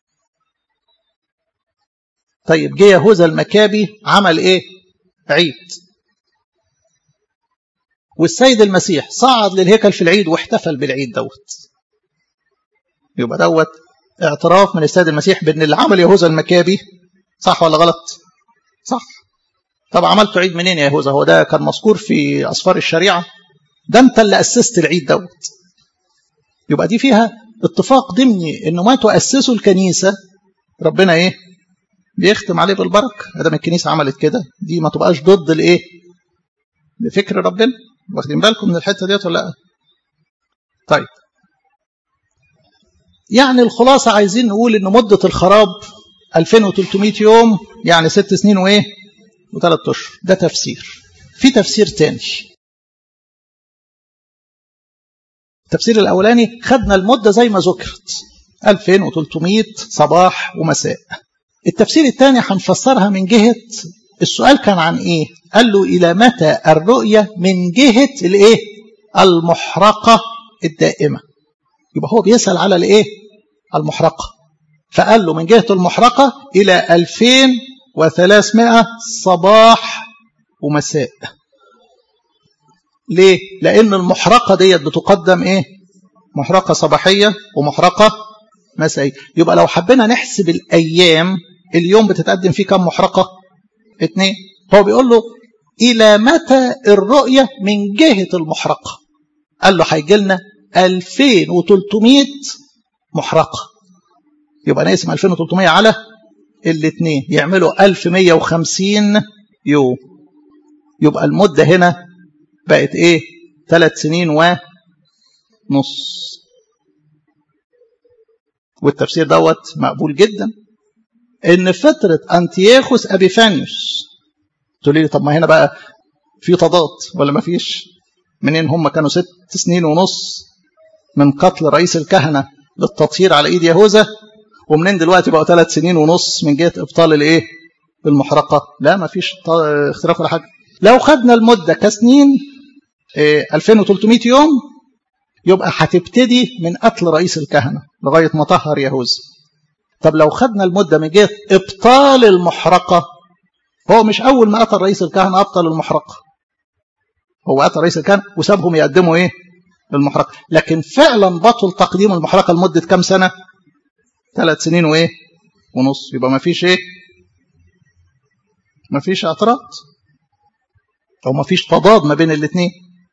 طيب جه يهوذا المكابي عمل إيه؟ عيد والسيد المسيح صعد للهيكل في العيد واحتفل بالعيد دوت يبقى دوت اعتراف من السيد المسيح بان اللي عمل يهوذا المكابي صح ولا غلط صح طب عملته عيد منين يا يهوذا هو ده كان مذكور في اسفار الشريعه ده انت اللي اسست العيد دوت يبقى دي فيها اتفاق ضمني انه ما تؤسسوا الكنيسه ربنا ايه بيختم عليه بالبركه ادام الكنيسه عملت كده دي ما تبقاش ضد الايه لفكر ربنا واخدين بالكم من الحته ديت ولا لا طيب يعني الخلاصه عايزين نقول ان مده الخراب 2300 يوم يعني ست سنين وايه وثلاث اشهر ده تفسير في تفسير تاني التفسير الاولاني خدنا المده زي ما ذكرت 2300 صباح ومساء التفسير الثاني هنفسرها من جهه السؤال كان عن ايه قال له الى متى الرؤيه من جهه الايه المحرقه الدائمه يبقى هو بيسال على الايه المحرقه فقال له من جهه المحرقه الى 2300 صباح ومساء ليه لان المحرقه ديت بتقدم ايه محرقه صباحيه ومحرقه مسائيه يبقى لو حبينا نحسب الايام اليوم بتتقدم فيه كم محرقه اثنين هو بيقول له إلى متى الرؤية من جهة المحرقة قال له هيجي لنا 2300 محرقة يبقى نقسم 2300 على الاثنين يعملوا 1150 يوم يبقى المدة هنا بقت ايه ثلاث سنين ونص والتفسير دوت مقبول جدا ان فترة انتياخوس ابيفانيوس تقول لي طب ما هنا بقى في تضاد ولا ما فيش منين هم كانوا ست سنين ونص من قتل رئيس الكهنة للتطهير على ايد يهوذا ومنين دلوقتي بقوا ثلاث سنين ونص من جهة ابطال الايه المحرقة لا ما فيش اختلاف ولا حاجة لو خدنا المدة كسنين إيه 2300 يوم يبقى هتبتدي من قتل رئيس الكهنة لغاية ما طهر يهوذا طب لو خدنا المدة من جهة إبطال المحرقة هو مش أول ما قتل رئيس الكهنة أبطل المحرقة هو قتل رئيس الكهنة وسابهم يقدموا إيه المحرقة لكن فعلا بطل تقديم المحرقة لمدة كام سنة ثلاث سنين وإيه ونص يبقى ما فيش إيه ما فيش اعتراض أو ما فيش تضاد ما بين الاثنين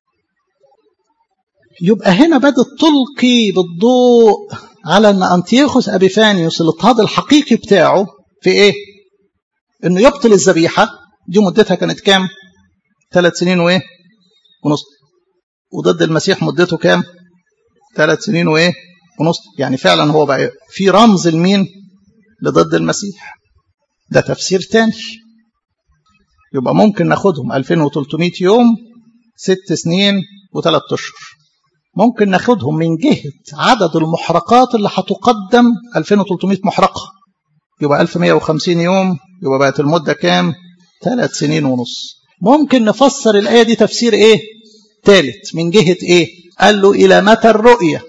يبقى هنا بدأت تلقي بالضوء على ان انتيوخوس ابيفانيوس الاضطهاد الحقيقي بتاعه في ايه؟ انه يبطل الذبيحه دي مدتها كانت كام؟ ثلاث سنين وايه؟ ونص وضد المسيح مدته كام؟ ثلاث سنين وايه؟ ونص يعني فعلا هو بقى في رمز لمين؟ لضد المسيح ده تفسير تاني يبقى ممكن ناخدهم 2300 يوم ست سنين وثلاث اشهر ممكن ناخدهم من جهة عدد المحرقات اللي هتقدم 2300 محرقة يبقى 1150 يوم يبقى بقت المدة كام؟ ثلاث سنين ونص ممكن نفسر الآية دي تفسير إيه؟ ثالث من جهة إيه؟ قال له إلى متى الرؤية؟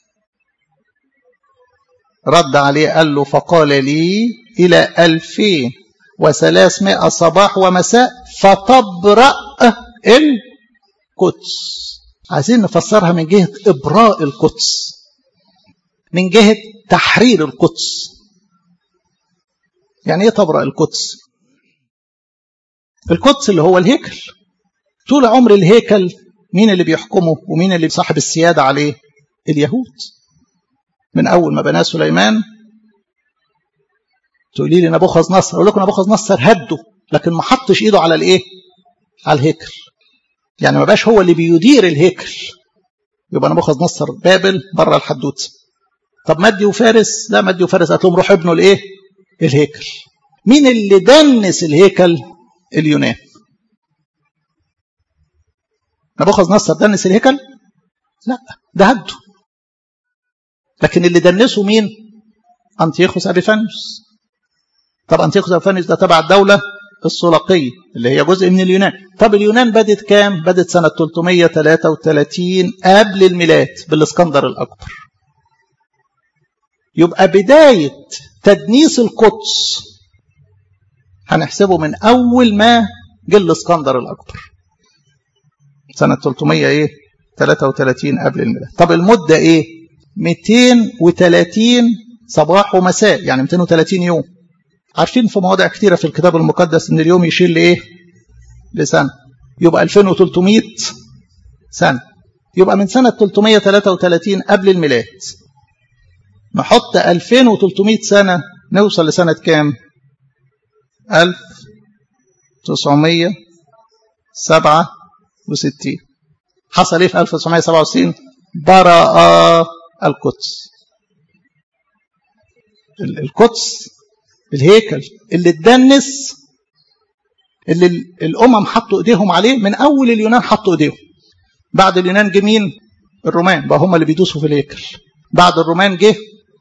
رد عليه قال له فقال لي إلى ألفين وثلاثمائة صباح ومساء فتبرأ القدس عايزين نفسرها من جهة إبراء القدس من جهة تحرير القدس يعني إيه تبرأ القدس القدس اللي هو الهيكل طول عمر الهيكل مين اللي بيحكمه ومين اللي صاحب السيادة عليه اليهود من أول ما بناه سليمان تقولي لي نبوخذ نصر أقول لكم نبوخذ نصر هده لكن ما حطش إيده على الإيه على الهيكل يعني ما بقاش هو اللي بيدير الهيكل يبقى نبوخذ نصر بابل بره الحدوته طب مدي وفارس لا مدي وفارس قالت لهم روحوا ابنوا الايه الهيكل مين اللي دنس الهيكل اليونان نبوخذ نصر دنس الهيكل لا ده هده لكن اللي دنسه مين أنتيخوس أبيفانيوس طب أنتيخوس أبيفانيوس ده تبع الدولة السلقية اللي هي جزء من اليونان طب اليونان بدت كام بدت سنة 333 قبل الميلاد بالاسكندر الأكبر يبقى بداية تدنيس القدس هنحسبه من أول ما جه الاسكندر الأكبر سنة 300 إيه 33 قبل الميلاد طب المدة إيه 230 صباح ومساء يعني 230 يوم عارفين في مواضع كتيرة في الكتاب المقدس ان اليوم يشير لايه لسنة يبقى 2300 سنة يبقى من سنة 333 قبل الميلاد نحط 2300 سنة نوصل لسنة كام 1967 حصل ايه في 1967 برأ القدس القدس الهيكل اللي اتدنس اللي الامم حطوا ايديهم عليه من اول اليونان حطوا ايديهم بعد اليونان جه مين الرومان بقى هم اللي بيدوسوا في الهيكل بعد الرومان جه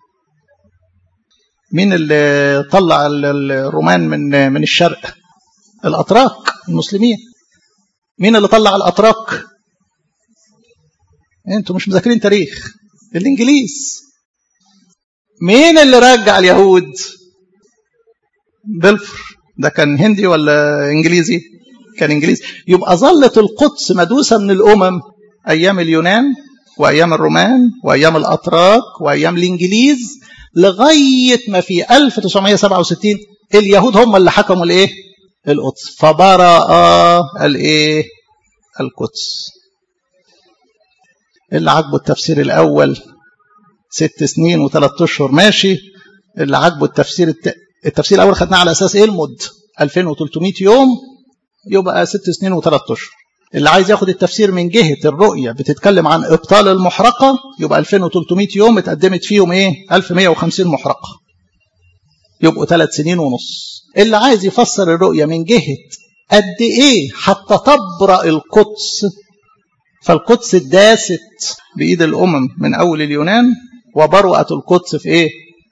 مين اللي طلع الرومان من من الشرق الاتراك المسلمين مين اللي طلع الاتراك انتوا مش مذاكرين تاريخ الانجليز مين اللي رجع اليهود بلفر ده كان هندي ولا انجليزي كان انجليزي يبقى ظلت القدس مدوسه من الامم ايام اليونان وايام الرومان وايام الاتراك وايام الانجليز لغايه ما في 1967 اليهود هم اللي حكموا الايه القدس فبرأ الايه القدس اللي عجبه التفسير الاول ست سنين وثلاث اشهر ماشي اللي عجبه التفسير الت... التفسير الاول خدناه على اساس ايه المد 2300 يوم يبقى ست سنين وثلاث اشهر اللي عايز ياخد التفسير من جهه الرؤيه بتتكلم عن ابطال المحرقه يبقى 2300 يوم اتقدمت فيهم ايه 1150 محرقه يبقوا ثلاث سنين ونص اللي عايز يفسر الرؤيه من جهه قد ايه حتى تبرأ القدس فالقدس اتداست بايد الامم من اول اليونان وبرأت القدس في ايه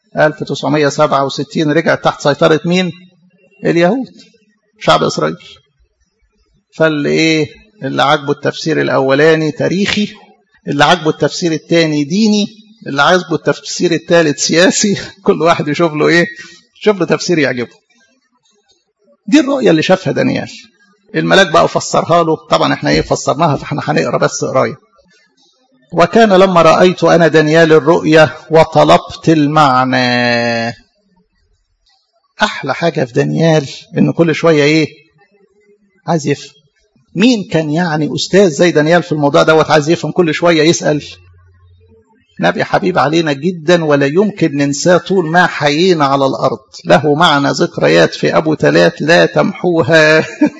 1967 رجعت تحت سيطرة مين اليهود شعب إسرائيل فاللي إيه اللي عجبه التفسير الأولاني تاريخي اللي عجبه التفسير الثاني ديني اللي عجبه التفسير الثالث سياسي كل واحد يشوف له إيه يشوف له تفسير يعجبه دي الرؤية اللي شافها دانيال الملاك بقى فسرها له طبعا احنا ايه فسرناها فاحنا هنقرا بس قرايه وكان لما رأيت أنا دانيال الرؤية وطلبت المعنى أحلى حاجة في دانيال إنه كل شوية إيه عايز يفهم مين كان يعني أستاذ زي دانيال في الموضوع دوت عايز يفهم كل شوية يسأل نبي حبيب علينا جدا ولا يمكن ننساه طول ما حيينا على الأرض له معنا ذكريات في أبو تلات لا تمحوها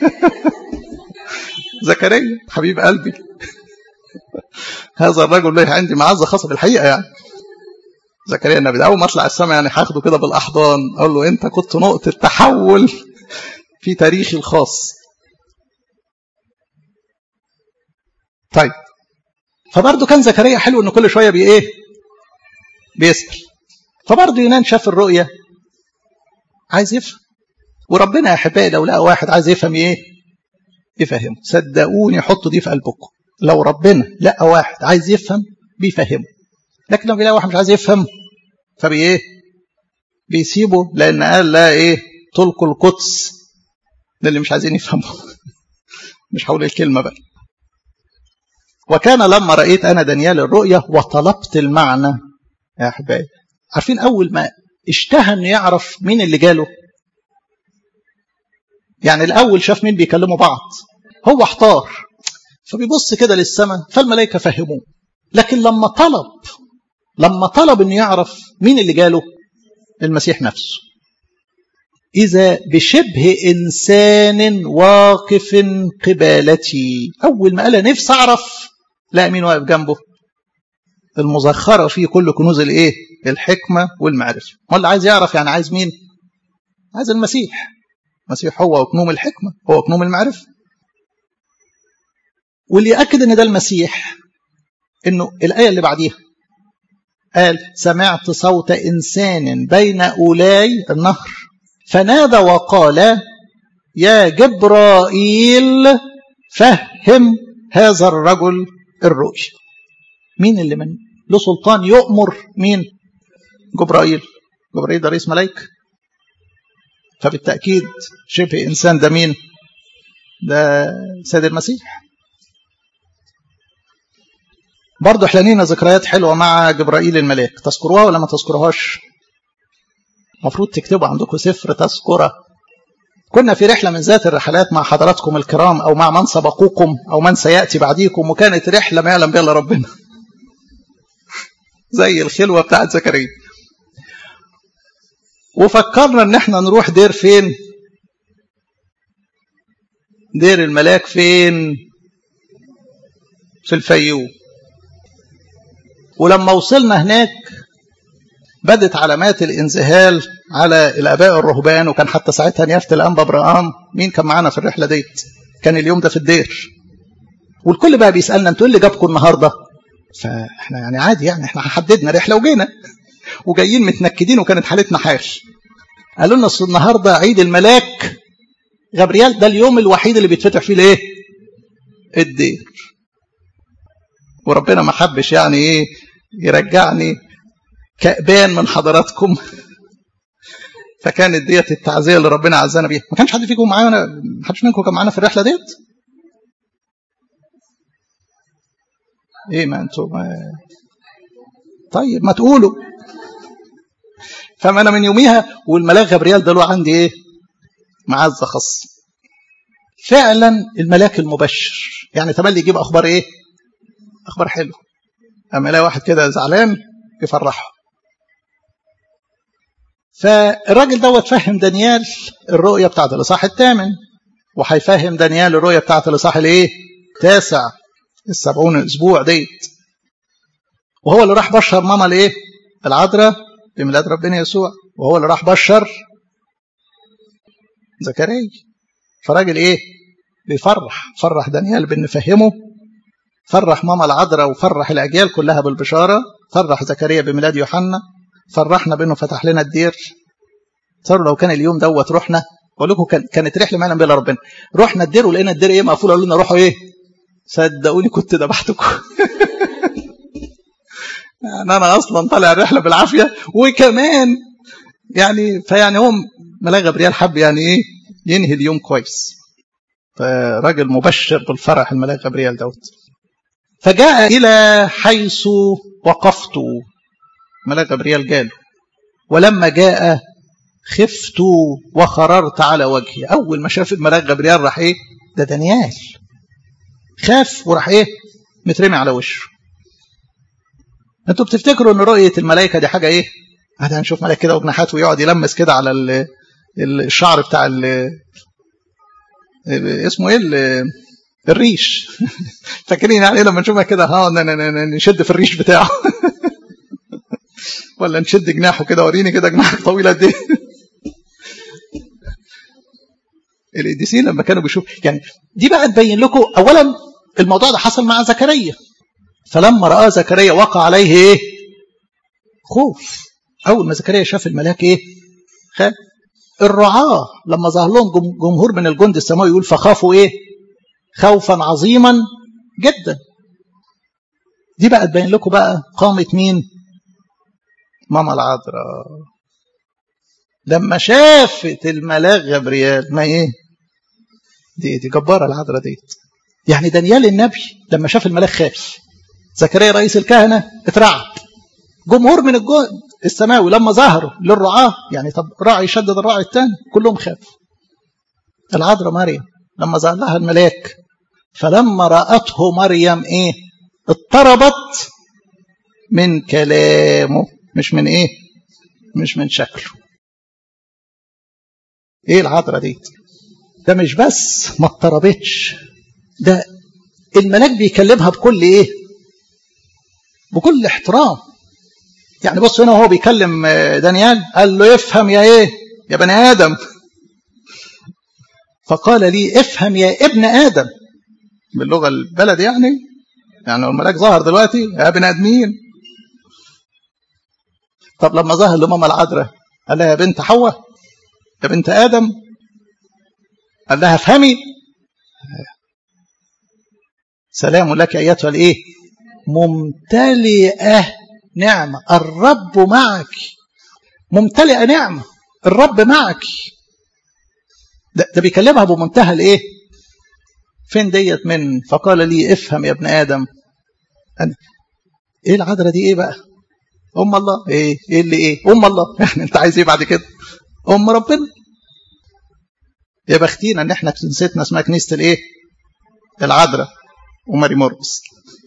زكريا حبيب قلبي هذا الرجل له عندي معزه خاصه بالحقيقه يعني زكريا النبي ده اول ما اطلع السماء يعني هاخده كده بالاحضان اقول له انت كنت نقطه تحول في تاريخي الخاص طيب فبرضه كان زكريا حلو ان كل شويه بي ايه بيسال فبرضه يونان شاف الرؤيه عايز يفهم وربنا يا احبائي لو لقى واحد عايز يفهم ايه يفهمه صدقوني حطوا دي في قلبكم لو ربنا لقى واحد عايز يفهم بيفهمه لكن لو بيلاقي واحد مش عايز يفهم فبي ايه بيسيبه لان قال لا ايه تلقوا القدس للي مش عايزين يفهموا مش هقول الكلمه بقى وكان لما رأيت أنا دانيال الرؤية وطلبت المعنى يا أحبائي عارفين أول ما اشتهى أن يعرف مين اللي جاله يعني الأول شاف مين بيكلموا بعض هو احتار فبيبص كده للسماء فالملائكة فهموه لكن لما طلب لما طلب أن يعرف مين اللي جاله المسيح نفسه إذا بشبه إنسان واقف قبالتي أول ما قال نفسي أعرف لا مين واقف جنبه المزخرة فيه كل كنوز الإيه الحكمة والمعرفة ما اللي عايز يعرف يعني عايز مين عايز المسيح المسيح هو كنوم الحكمة هو كنوم المعرفة واللي يأكد ان ده المسيح انه الآية اللي بعديها قال سمعت صوت إنسان بين أولاي النهر فنادى وقال يا جبرائيل فهم هذا الرجل الرؤيا مين اللي من له سلطان يؤمر مين جبرائيل جبرائيل ده رئيس ملائكه فبالتأكيد شبه إنسان ده مين ده سيد المسيح برضه احنا لينا ذكريات حلوة مع جبرائيل الملاك تذكروها ولا ما تذكروهاش المفروض تكتبوا عندكم سفر تذكرة كنا في رحلة من ذات الرحلات مع حضراتكم الكرام أو مع من سبقوكم أو من سيأتي بعديكم وكانت رحلة ما يعلم بها إلا ربنا زي الخلوة بتاعت زكريا وفكرنا ان احنا نروح دير فين دير الملاك فين في الفيوم ولما وصلنا هناك بدت علامات الانذهال على الاباء الرهبان وكان حتى ساعتها نيافه الانبا ابراهام مين كان معانا في الرحله ديت كان اليوم ده في الدير والكل بقى بيسالنا انتوا ايه اللي جابكم النهارده فاحنا يعني عادي يعني احنا حددنا رحله وجينا وجايين متنكدين وكانت حالتنا حال قالوا لنا النهارده عيد الملاك غبريال ده اليوم الوحيد اللي بيتفتح فيه الايه الدير وربنا ما حبش يعني ايه يرجعني كأبان من حضراتكم فكانت ديت التعزيه اللي ربنا عزانا بيها ما كانش حد فيكم معانا ما حدش منكم كان معانا في الرحله ديت ايه ما انتوا ما... طيب ما تقولوا فما انا من يوميها والملاك غبريال ده له عندي ايه معزه خاصه فعلا الملاك المبشر يعني تملي يجيب اخبار ايه اخبار حلوه اما الاقي واحد كده زعلان يفرحه فالراجل دوت فهم دانيال الرؤيه بتاعت الاصحاح الثامن وهيفهم دانيال الرؤيه بتاعت الاصحاح الايه تاسع السبعون اسبوع ديت وهو اللي راح بشر ماما الايه العذراء بميلاد ربنا يسوع وهو اللي راح بشر زكريا فراجل ايه بيفرح فرح دانيال بان فهمه فرح ماما العذراء وفرح الاجيال كلها بالبشاره فرح زكريا بميلاد يوحنا فرحنا بانه فتح لنا الدير صاروا لو كان اليوم دوت رحنا بقول لكم كان كانت رحله ما يعلم بها ربنا رحنا الدير ولقينا الدير ايه مقفول قالوا لنا روحوا ايه صدقوني كنت ذبحتكم يعني انا اصلا طالع الرحله بالعافيه وكمان يعني فيعني هو ملاك غبريال حب يعني ايه ينهي اليوم كويس فراجل مبشر بالفرح الملاك غبريال دوت فجاء الى حيث وقفت ملاك غبريال جاله ولما جاء خفت وخررت على وجهي اول ما شاف الملاك غبريال راح ايه ده دانيال خاف وراح ايه مترمي على وشه انتوا بتفتكروا ان رؤيه الملائكه دي حاجه ايه هذا هنشوف ملاك كده وجناحات ويقعد يلمس كده على الشعر بتاع ال اسمه ايه الريش فاكرين يعني لما نشوفها كده ها نشد في الريش بتاعه ولا نشد جناحه كده وريني كده جناحك طويله قد ايه القديسين لما كانوا بيشوفوا يعني دي بقى تبين لكم اولا الموضوع ده حصل مع زكريا فلما راى زكريا وقع عليه ايه خوف اول ما زكريا شاف الملاك ايه خاف الرعاة لما ظهر لهم جمهور من الجند السماوي يقول فخافوا ايه خوفا عظيما جدا دي بقى تبين لكم بقى قامة مين ماما العذراء لما شافت الملاك غبريال ما ايه دي دي جبارة العذراء ديت يعني دانيال النبي لما شاف الملاك خاف زكريا رئيس الكهنة اترعب جمهور من الجند السماوي لما ظهروا للرعاة يعني طب راعي يشدد الراعي الثاني كلهم خافوا العذراء مريم لما ظهر لها الملاك فلما رأته مريم ايه اضطربت من كلامه مش من ايه مش من شكله ايه العذراء دي ده مش بس ما اضطربتش ده الملاك بيكلمها بكل ايه بكل احترام يعني بص هنا وهو بيكلم دانيال قال له افهم يا ايه يا بني ادم فقال لي افهم يا ابن ادم باللغه البلد يعني يعني لو الملاك ظهر دلوقتي يا ابن ادمين طب لما ظهر لماما العذراء قال لها يا بنت حواء يا بنت ادم قال لها افهمي سلام لك ايتها الايه ممتلئه نعمه الرب معك ممتلئه نعمه الرب معك ده, ده بيكلمها بمنتهى الايه فين ديت من فقال لي افهم يا ابن ادم أنا ايه العذراء دي ايه بقى ام الله ايه ايه اللي ايه ام الله يعني انت عايز ايه بعد كده ام ربنا يا بختينا ان احنا كنيستنا اسمها كنيسه الايه العذراء وماري موربس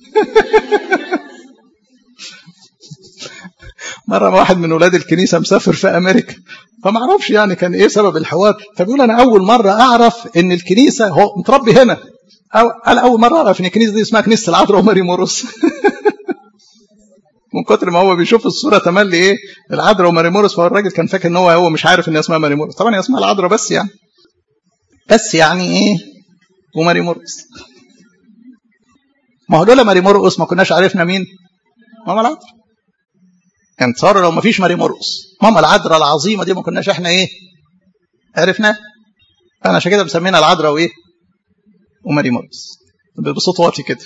مرة واحد من ولاد الكنيسة مسافر في أمريكا فما اعرفش يعني كان إيه سبب الحوار فبيقول أنا أول مرة أعرف إن الكنيسة هو متربي هنا أو أنا أول مرة أعرف إن الكنيسة دي اسمها كنيسة العذراء وماري مورس من كتر ما هو بيشوف الصورة تملي إيه العذراء وماري مورس فهو الراجل كان فاكر إن هو هو مش عارف إن اسمها ماري مورس طبعا هي اسمها العذراء بس يعني بس يعني إيه وماري مورس ما هو لولا ماري مرقس ما كناش عرفنا مين ماما العذراء كان تصور لو ما فيش ماري مرقس ماما العذراء العظيمه دي ما كناش احنا ايه عرفنا انا عشان كده مسمينا العذراء وايه وماري مرقس بصوت واطي كده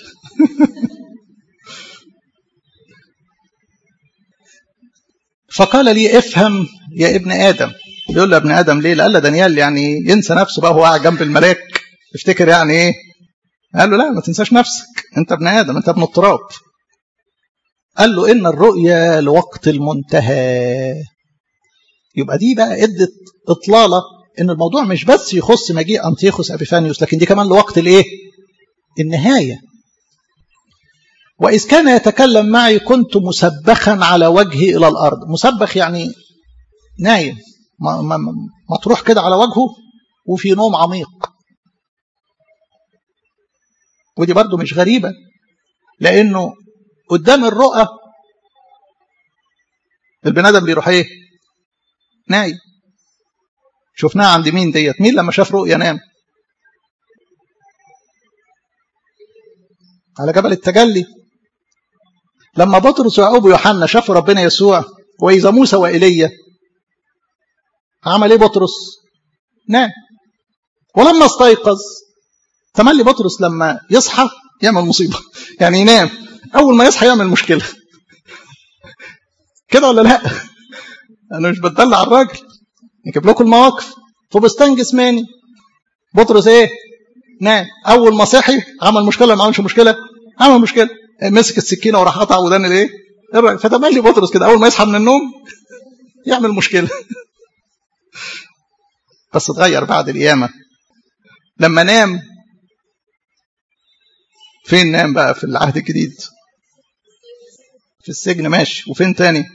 فقال لي افهم يا ابن ادم يقول له ابن ادم ليه قال له دانيال يعني ينسى نفسه بقى وهو قاعد جنب الملاك يفتكر يعني ايه قال له لا ما تنساش نفسك انت ابن ادم انت ابن التراب قال له ان الرؤيا لوقت المنتهى يبقى دي بقى ادت اطلاله ان الموضوع مش بس يخص مجيء انتيخوس ابيفانيوس لكن دي كمان لوقت الايه النهايه واذ كان يتكلم معي كنت مسبخا على وجهي الى الارض مسبخ يعني نايم مطروح كده على وجهه وفي نوم عميق ودي برضو مش غريبة لأنه قدام الرؤى البني آدم بيروح إيه؟ نايم شفناها عند مين ديت؟ مين لما شاف رؤيا نام؟ على جبل التجلي لما بطرس ويعقوب ويوحنا شافوا ربنا يسوع وإذا موسى وإيليا عمل إيه بطرس؟ نام ولما استيقظ تملي بطرس لما يصحى يعمل مصيبة يعني ينام أول ما يصحى يعمل مشكلة كده ولا لا أنا مش بتدلع الراجل يجيب لكم المواقف فبستنجس ماني بطرس إيه نام أول ما صحي عمل مشكلة ما عملش مشكلة عمل مشكلة مسك السكينة وراح قطع ودان الإيه فتملي بطرس كده أول ما يصحى من النوم يعمل مشكلة بس اتغير بعد القيامة لما نام فين نام بقى في العهد الجديد في السجن ماشي وفين تاني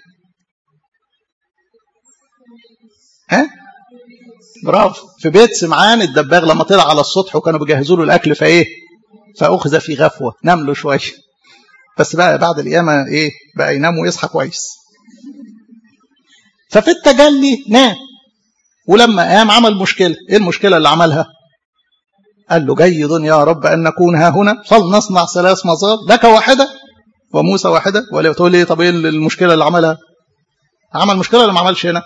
ها برافو في بيت سمعان الدباغ لما طلع على السطح وكانوا بيجهزوا له الاكل فايه فاخذ في غفوه نام له شويه بس بقى بعد القيامه ايه بقى ينام ويصحى كويس ففي التجلي نام ولما قام عمل مشكله ايه المشكله اللي عملها قال له جيد يا رب أن نكون ها هنا فلنصنع ثلاث مزار لك واحدة وموسى واحدة ولا تقول لي طب ايه المشكلة اللي عملها عمل مشكلة ولا ما عملش هنا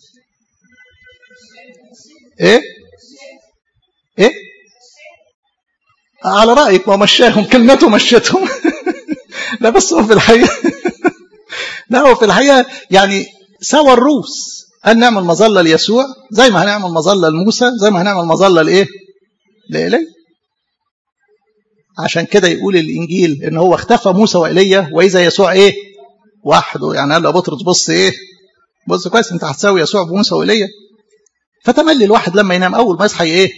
ايه ايه على رأيك ما مشاهم كلمته مشتهم لا بس هو في الحقيقة لا هو في الحقيقة يعني سوى الروس أن نعمل مظلة ليسوع زي ما هنعمل مظلة لموسى زي ما هنعمل مظلة لإيه لإيليا عشان كده يقول الإنجيل إن هو اختفى موسى وإيليا وإذا يسوع إيه وحده يعني قال له بطرس بص إيه بص كويس أنت هتساوي يسوع بموسى وإيليا فتملي الواحد لما ينام أول ما يصحى إيه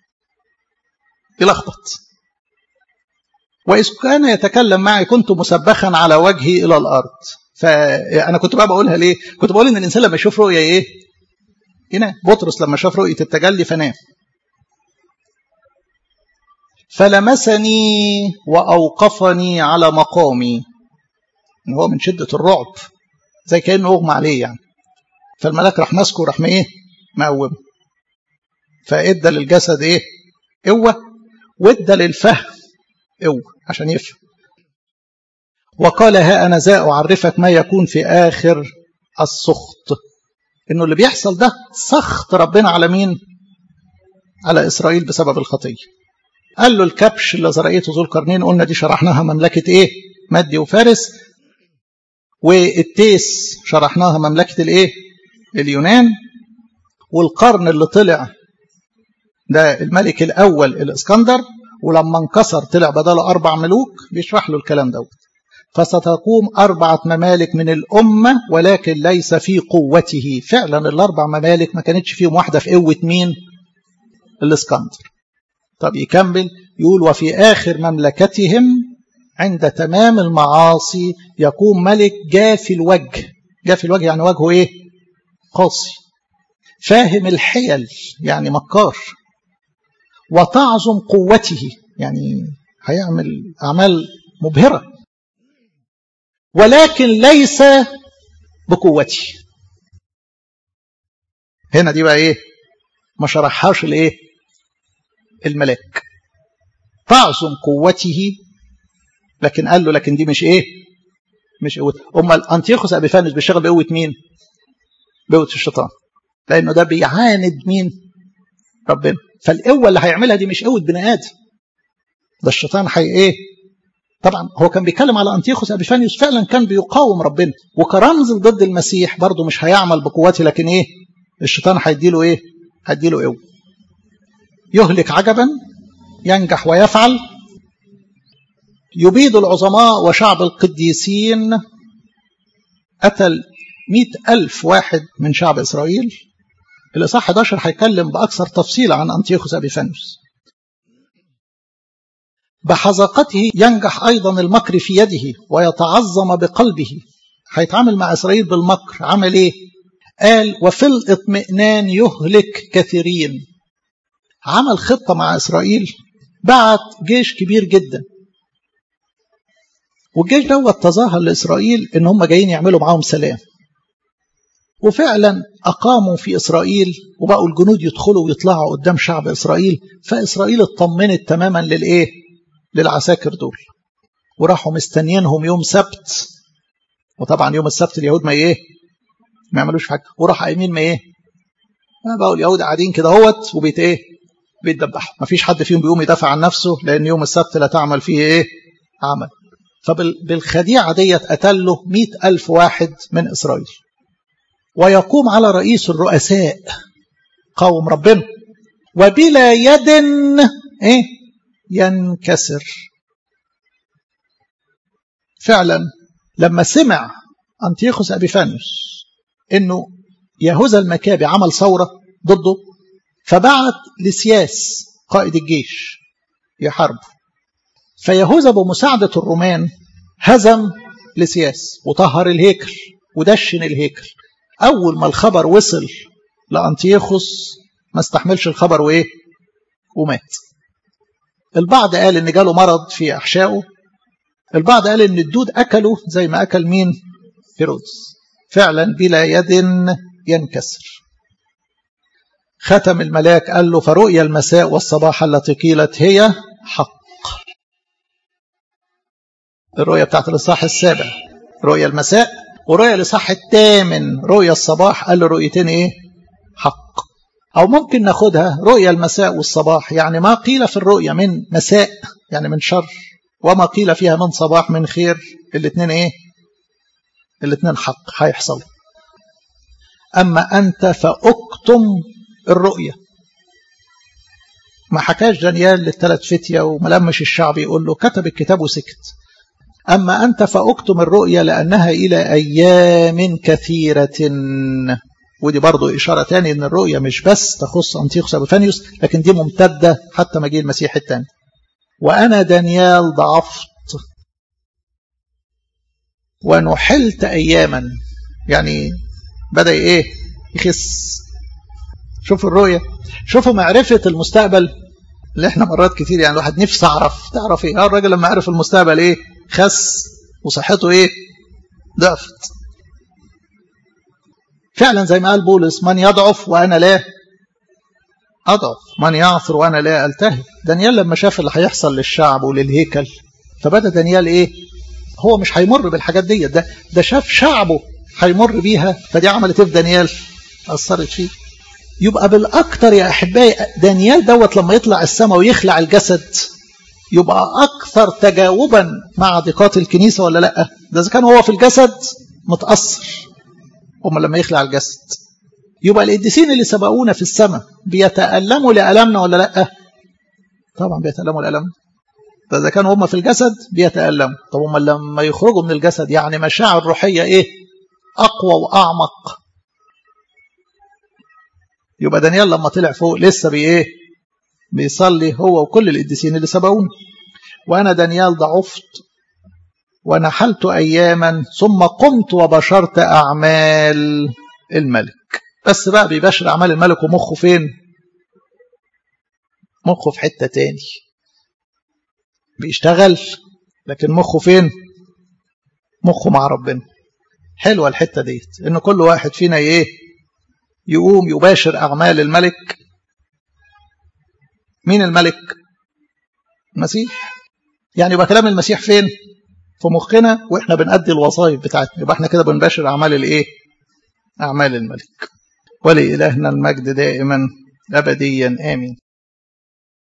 يلخبط وإذ كان يتكلم معي كنت مسبخا على وجهي إلى الأرض فأنا كنت بقى بقولها ليه كنت بقول إن الإنسان لما يشوف رؤية إيه ينام بطرس لما شاف رؤية التجلي فنام فلمسني وأوقفني على مقامي إن هو من شدة الرعب زي كأنه أغمى عليه يعني فالملاك راح ماسكه راح إيه مقوم فإدى للجسد إيه قوة وإدى للفهم قوة عشان يفهم وقال ها أنا ذا أعرفك ما يكون في آخر السخط انه اللي بيحصل ده سخط ربنا على مين على اسرائيل بسبب الخطيه قال له الكبش اللي زرعته ذو القرنين قلنا دي شرحناها مملكه ايه مادي وفارس والتيس شرحناها مملكه الايه اليونان والقرن اللي طلع ده الملك الاول الاسكندر ولما انكسر طلع بداله اربع ملوك بيشرح له الكلام دوت فستقوم أربعة ممالك من الأمة ولكن ليس في قوته فعلا الأربع ممالك ما كانتش فيهم واحدة في قوة مين الإسكندر طب يكمل يقول وفي آخر مملكتهم عند تمام المعاصي يقوم ملك جافي الوجه جافي الوجه يعني وجهه إيه قاسي فاهم الحيل يعني مكار وتعظم قوته يعني هيعمل أعمال مبهرة ولكن ليس بقوتي هنا دي بقى ايه ما شرحهاش الايه الملاك تعظم قوته لكن قال له لكن دي مش ايه مش قوة امال انتيخوس ابيفانوس بيشتغل بقوه مين بقوه الشيطان لانه ده بيعاند مين ربنا فالقوه اللي هيعملها دي مش قوه بني ادم ده الشيطان هي ايه طبعا هو كان بيتكلم على انتيخوس ابيفانيوس فعلا كان بيقاوم ربنا وكرمز ضد المسيح برضه مش هيعمل بقوته لكن ايه الشيطان هيديله ايه هيديله قوه يهلك عجبا ينجح ويفعل يبيد العظماء وشعب القديسين قتل مئة ألف واحد من شعب إسرائيل الإصحاح 11 هيتكلم بأكثر تفصيل عن أنتيخوس أبيفانيوس بحذقته ينجح أيضا المكر في يده ويتعظم بقلبه هيتعامل مع إسرائيل بالمكر عمل إيه قال وفي الاطمئنان يهلك كثيرين عمل خطة مع إسرائيل بعت جيش كبير جدا والجيش دوت تظاهر لإسرائيل إن هم جايين يعملوا معاهم سلام وفعلا أقاموا في إسرائيل وبقوا الجنود يدخلوا ويطلعوا قدام شعب إسرائيل فإسرائيل اطمنت تماما للإيه للعساكر دول وراحوا مستنيينهم يوم سبت وطبعا يوم السبت اليهود ما ايه ما يعملوش حاجه وراح قايمين ما ايه ما بقوا اليهود قاعدين كده اهوت وبيت ايه بيتدبحوا ما فيش حد فيهم بيقوم يدافع عن نفسه لان يوم السبت لا تعمل فيه ايه عمل فبالخديعة ديت قتل له مئة ألف واحد من إسرائيل ويقوم على رئيس الرؤساء قوم ربنا وبلا يد ايه ينكسر فعلا لما سمع أنتيخوس أبيفانيوس أنه يهوذا المكابي عمل ثورة ضده فبعت لسياس قائد الجيش يحاربه فيهوذا بمساعدة الرومان هزم لسياس وطهر الهيكل ودشن الهيكل أول ما الخبر وصل لأنتيخوس ما استحملش الخبر وإيه ومات البعض قال ان جاله مرض في احشائه البعض قال ان الدود اكله زي ما اكل مين هيرودس فعلا بلا يد ينكسر ختم الملاك قال له فرؤيا المساء والصباح التي قيلت هي حق الرؤيا بتاعت الاصحاح السابع رؤيا المساء ورؤيا الاصحاح الثامن رؤيا الصباح قال له رؤيتين ايه حق أو ممكن ناخدها رؤيا المساء والصباح يعني ما قيل في الرؤيا من مساء يعني من شر وما قيل فيها من صباح من خير الاثنين ايه الاثنين حق هيحصل أما أنت فأكتم الرؤيا ما حكاش دانيال للثلاث فتية وملمش الشعب يقول له كتب الكتاب وسكت أما أنت فأكتم الرؤيا لأنها إلى أيام كثيرة ودي برضو إشارة تاني إن الرؤية مش بس تخص أنتيخوس أبيفانيوس لكن دي ممتدة حتى مجيء المسيح الثاني وأنا دانيال ضعفت ونحلت أياما يعني بدأ إيه يخس شوفوا الرؤية شوفوا معرفة المستقبل اللي احنا مرات كتير يعني الواحد نفسه أعرف تعرف إيه الراجل لما عرف المستقبل إيه خس وصحته إيه ضعفت فعلا زي ما قال بولس من يضعف وأنا لا أضعف من يعثر وأنا لا ألتهي دانيال لما شاف اللي هيحصل للشعب وللهيكل فبدأ دانيال إيه هو مش هيمر بالحاجات دي ده, ده شاف شعبه هيمر بيها فدي عملت ايه في دانيال اثرت فيه يبقى بالاكتر يا احبائي دانيال دوت لما يطلع السماء ويخلع الجسد يبقى اكثر تجاوبا مع ضيقات الكنيسه ولا لا ده اذا كان هو في الجسد متاثر هم لما يخلع الجسد يبقى القديسين اللي سبقونا في السماء بيتألموا لألمنا ولا لا طبعا بيتألموا لألمنا فإذا كانوا هم في الجسد بيتألموا طب هم لما يخرجوا من الجسد يعني مشاعر روحية إيه أقوى وأعمق يبقى دانيال لما طلع فوق لسه بإيه بيصلي هو وكل القديسين اللي سبقونا وأنا دانيال ضعفت ونحلت أياما ثم قمت وبشرت أعمال الملك بس بقى بيباشر أعمال الملك ومخه فين مخه في حتة تاني بيشتغل لكن مخه فين مخه مع ربنا حلوة الحتة ديت ان كل واحد فينا ايه يقوم يباشر أعمال الملك مين الملك المسيح يعني يبقى كلام المسيح فين في مخنا واحنا بنأدي الوظائف بتاعتنا يبقى احنا كده بنباشر أعمال الايه أعمال الملك ولإلهنا المجد دائما أبديا آمين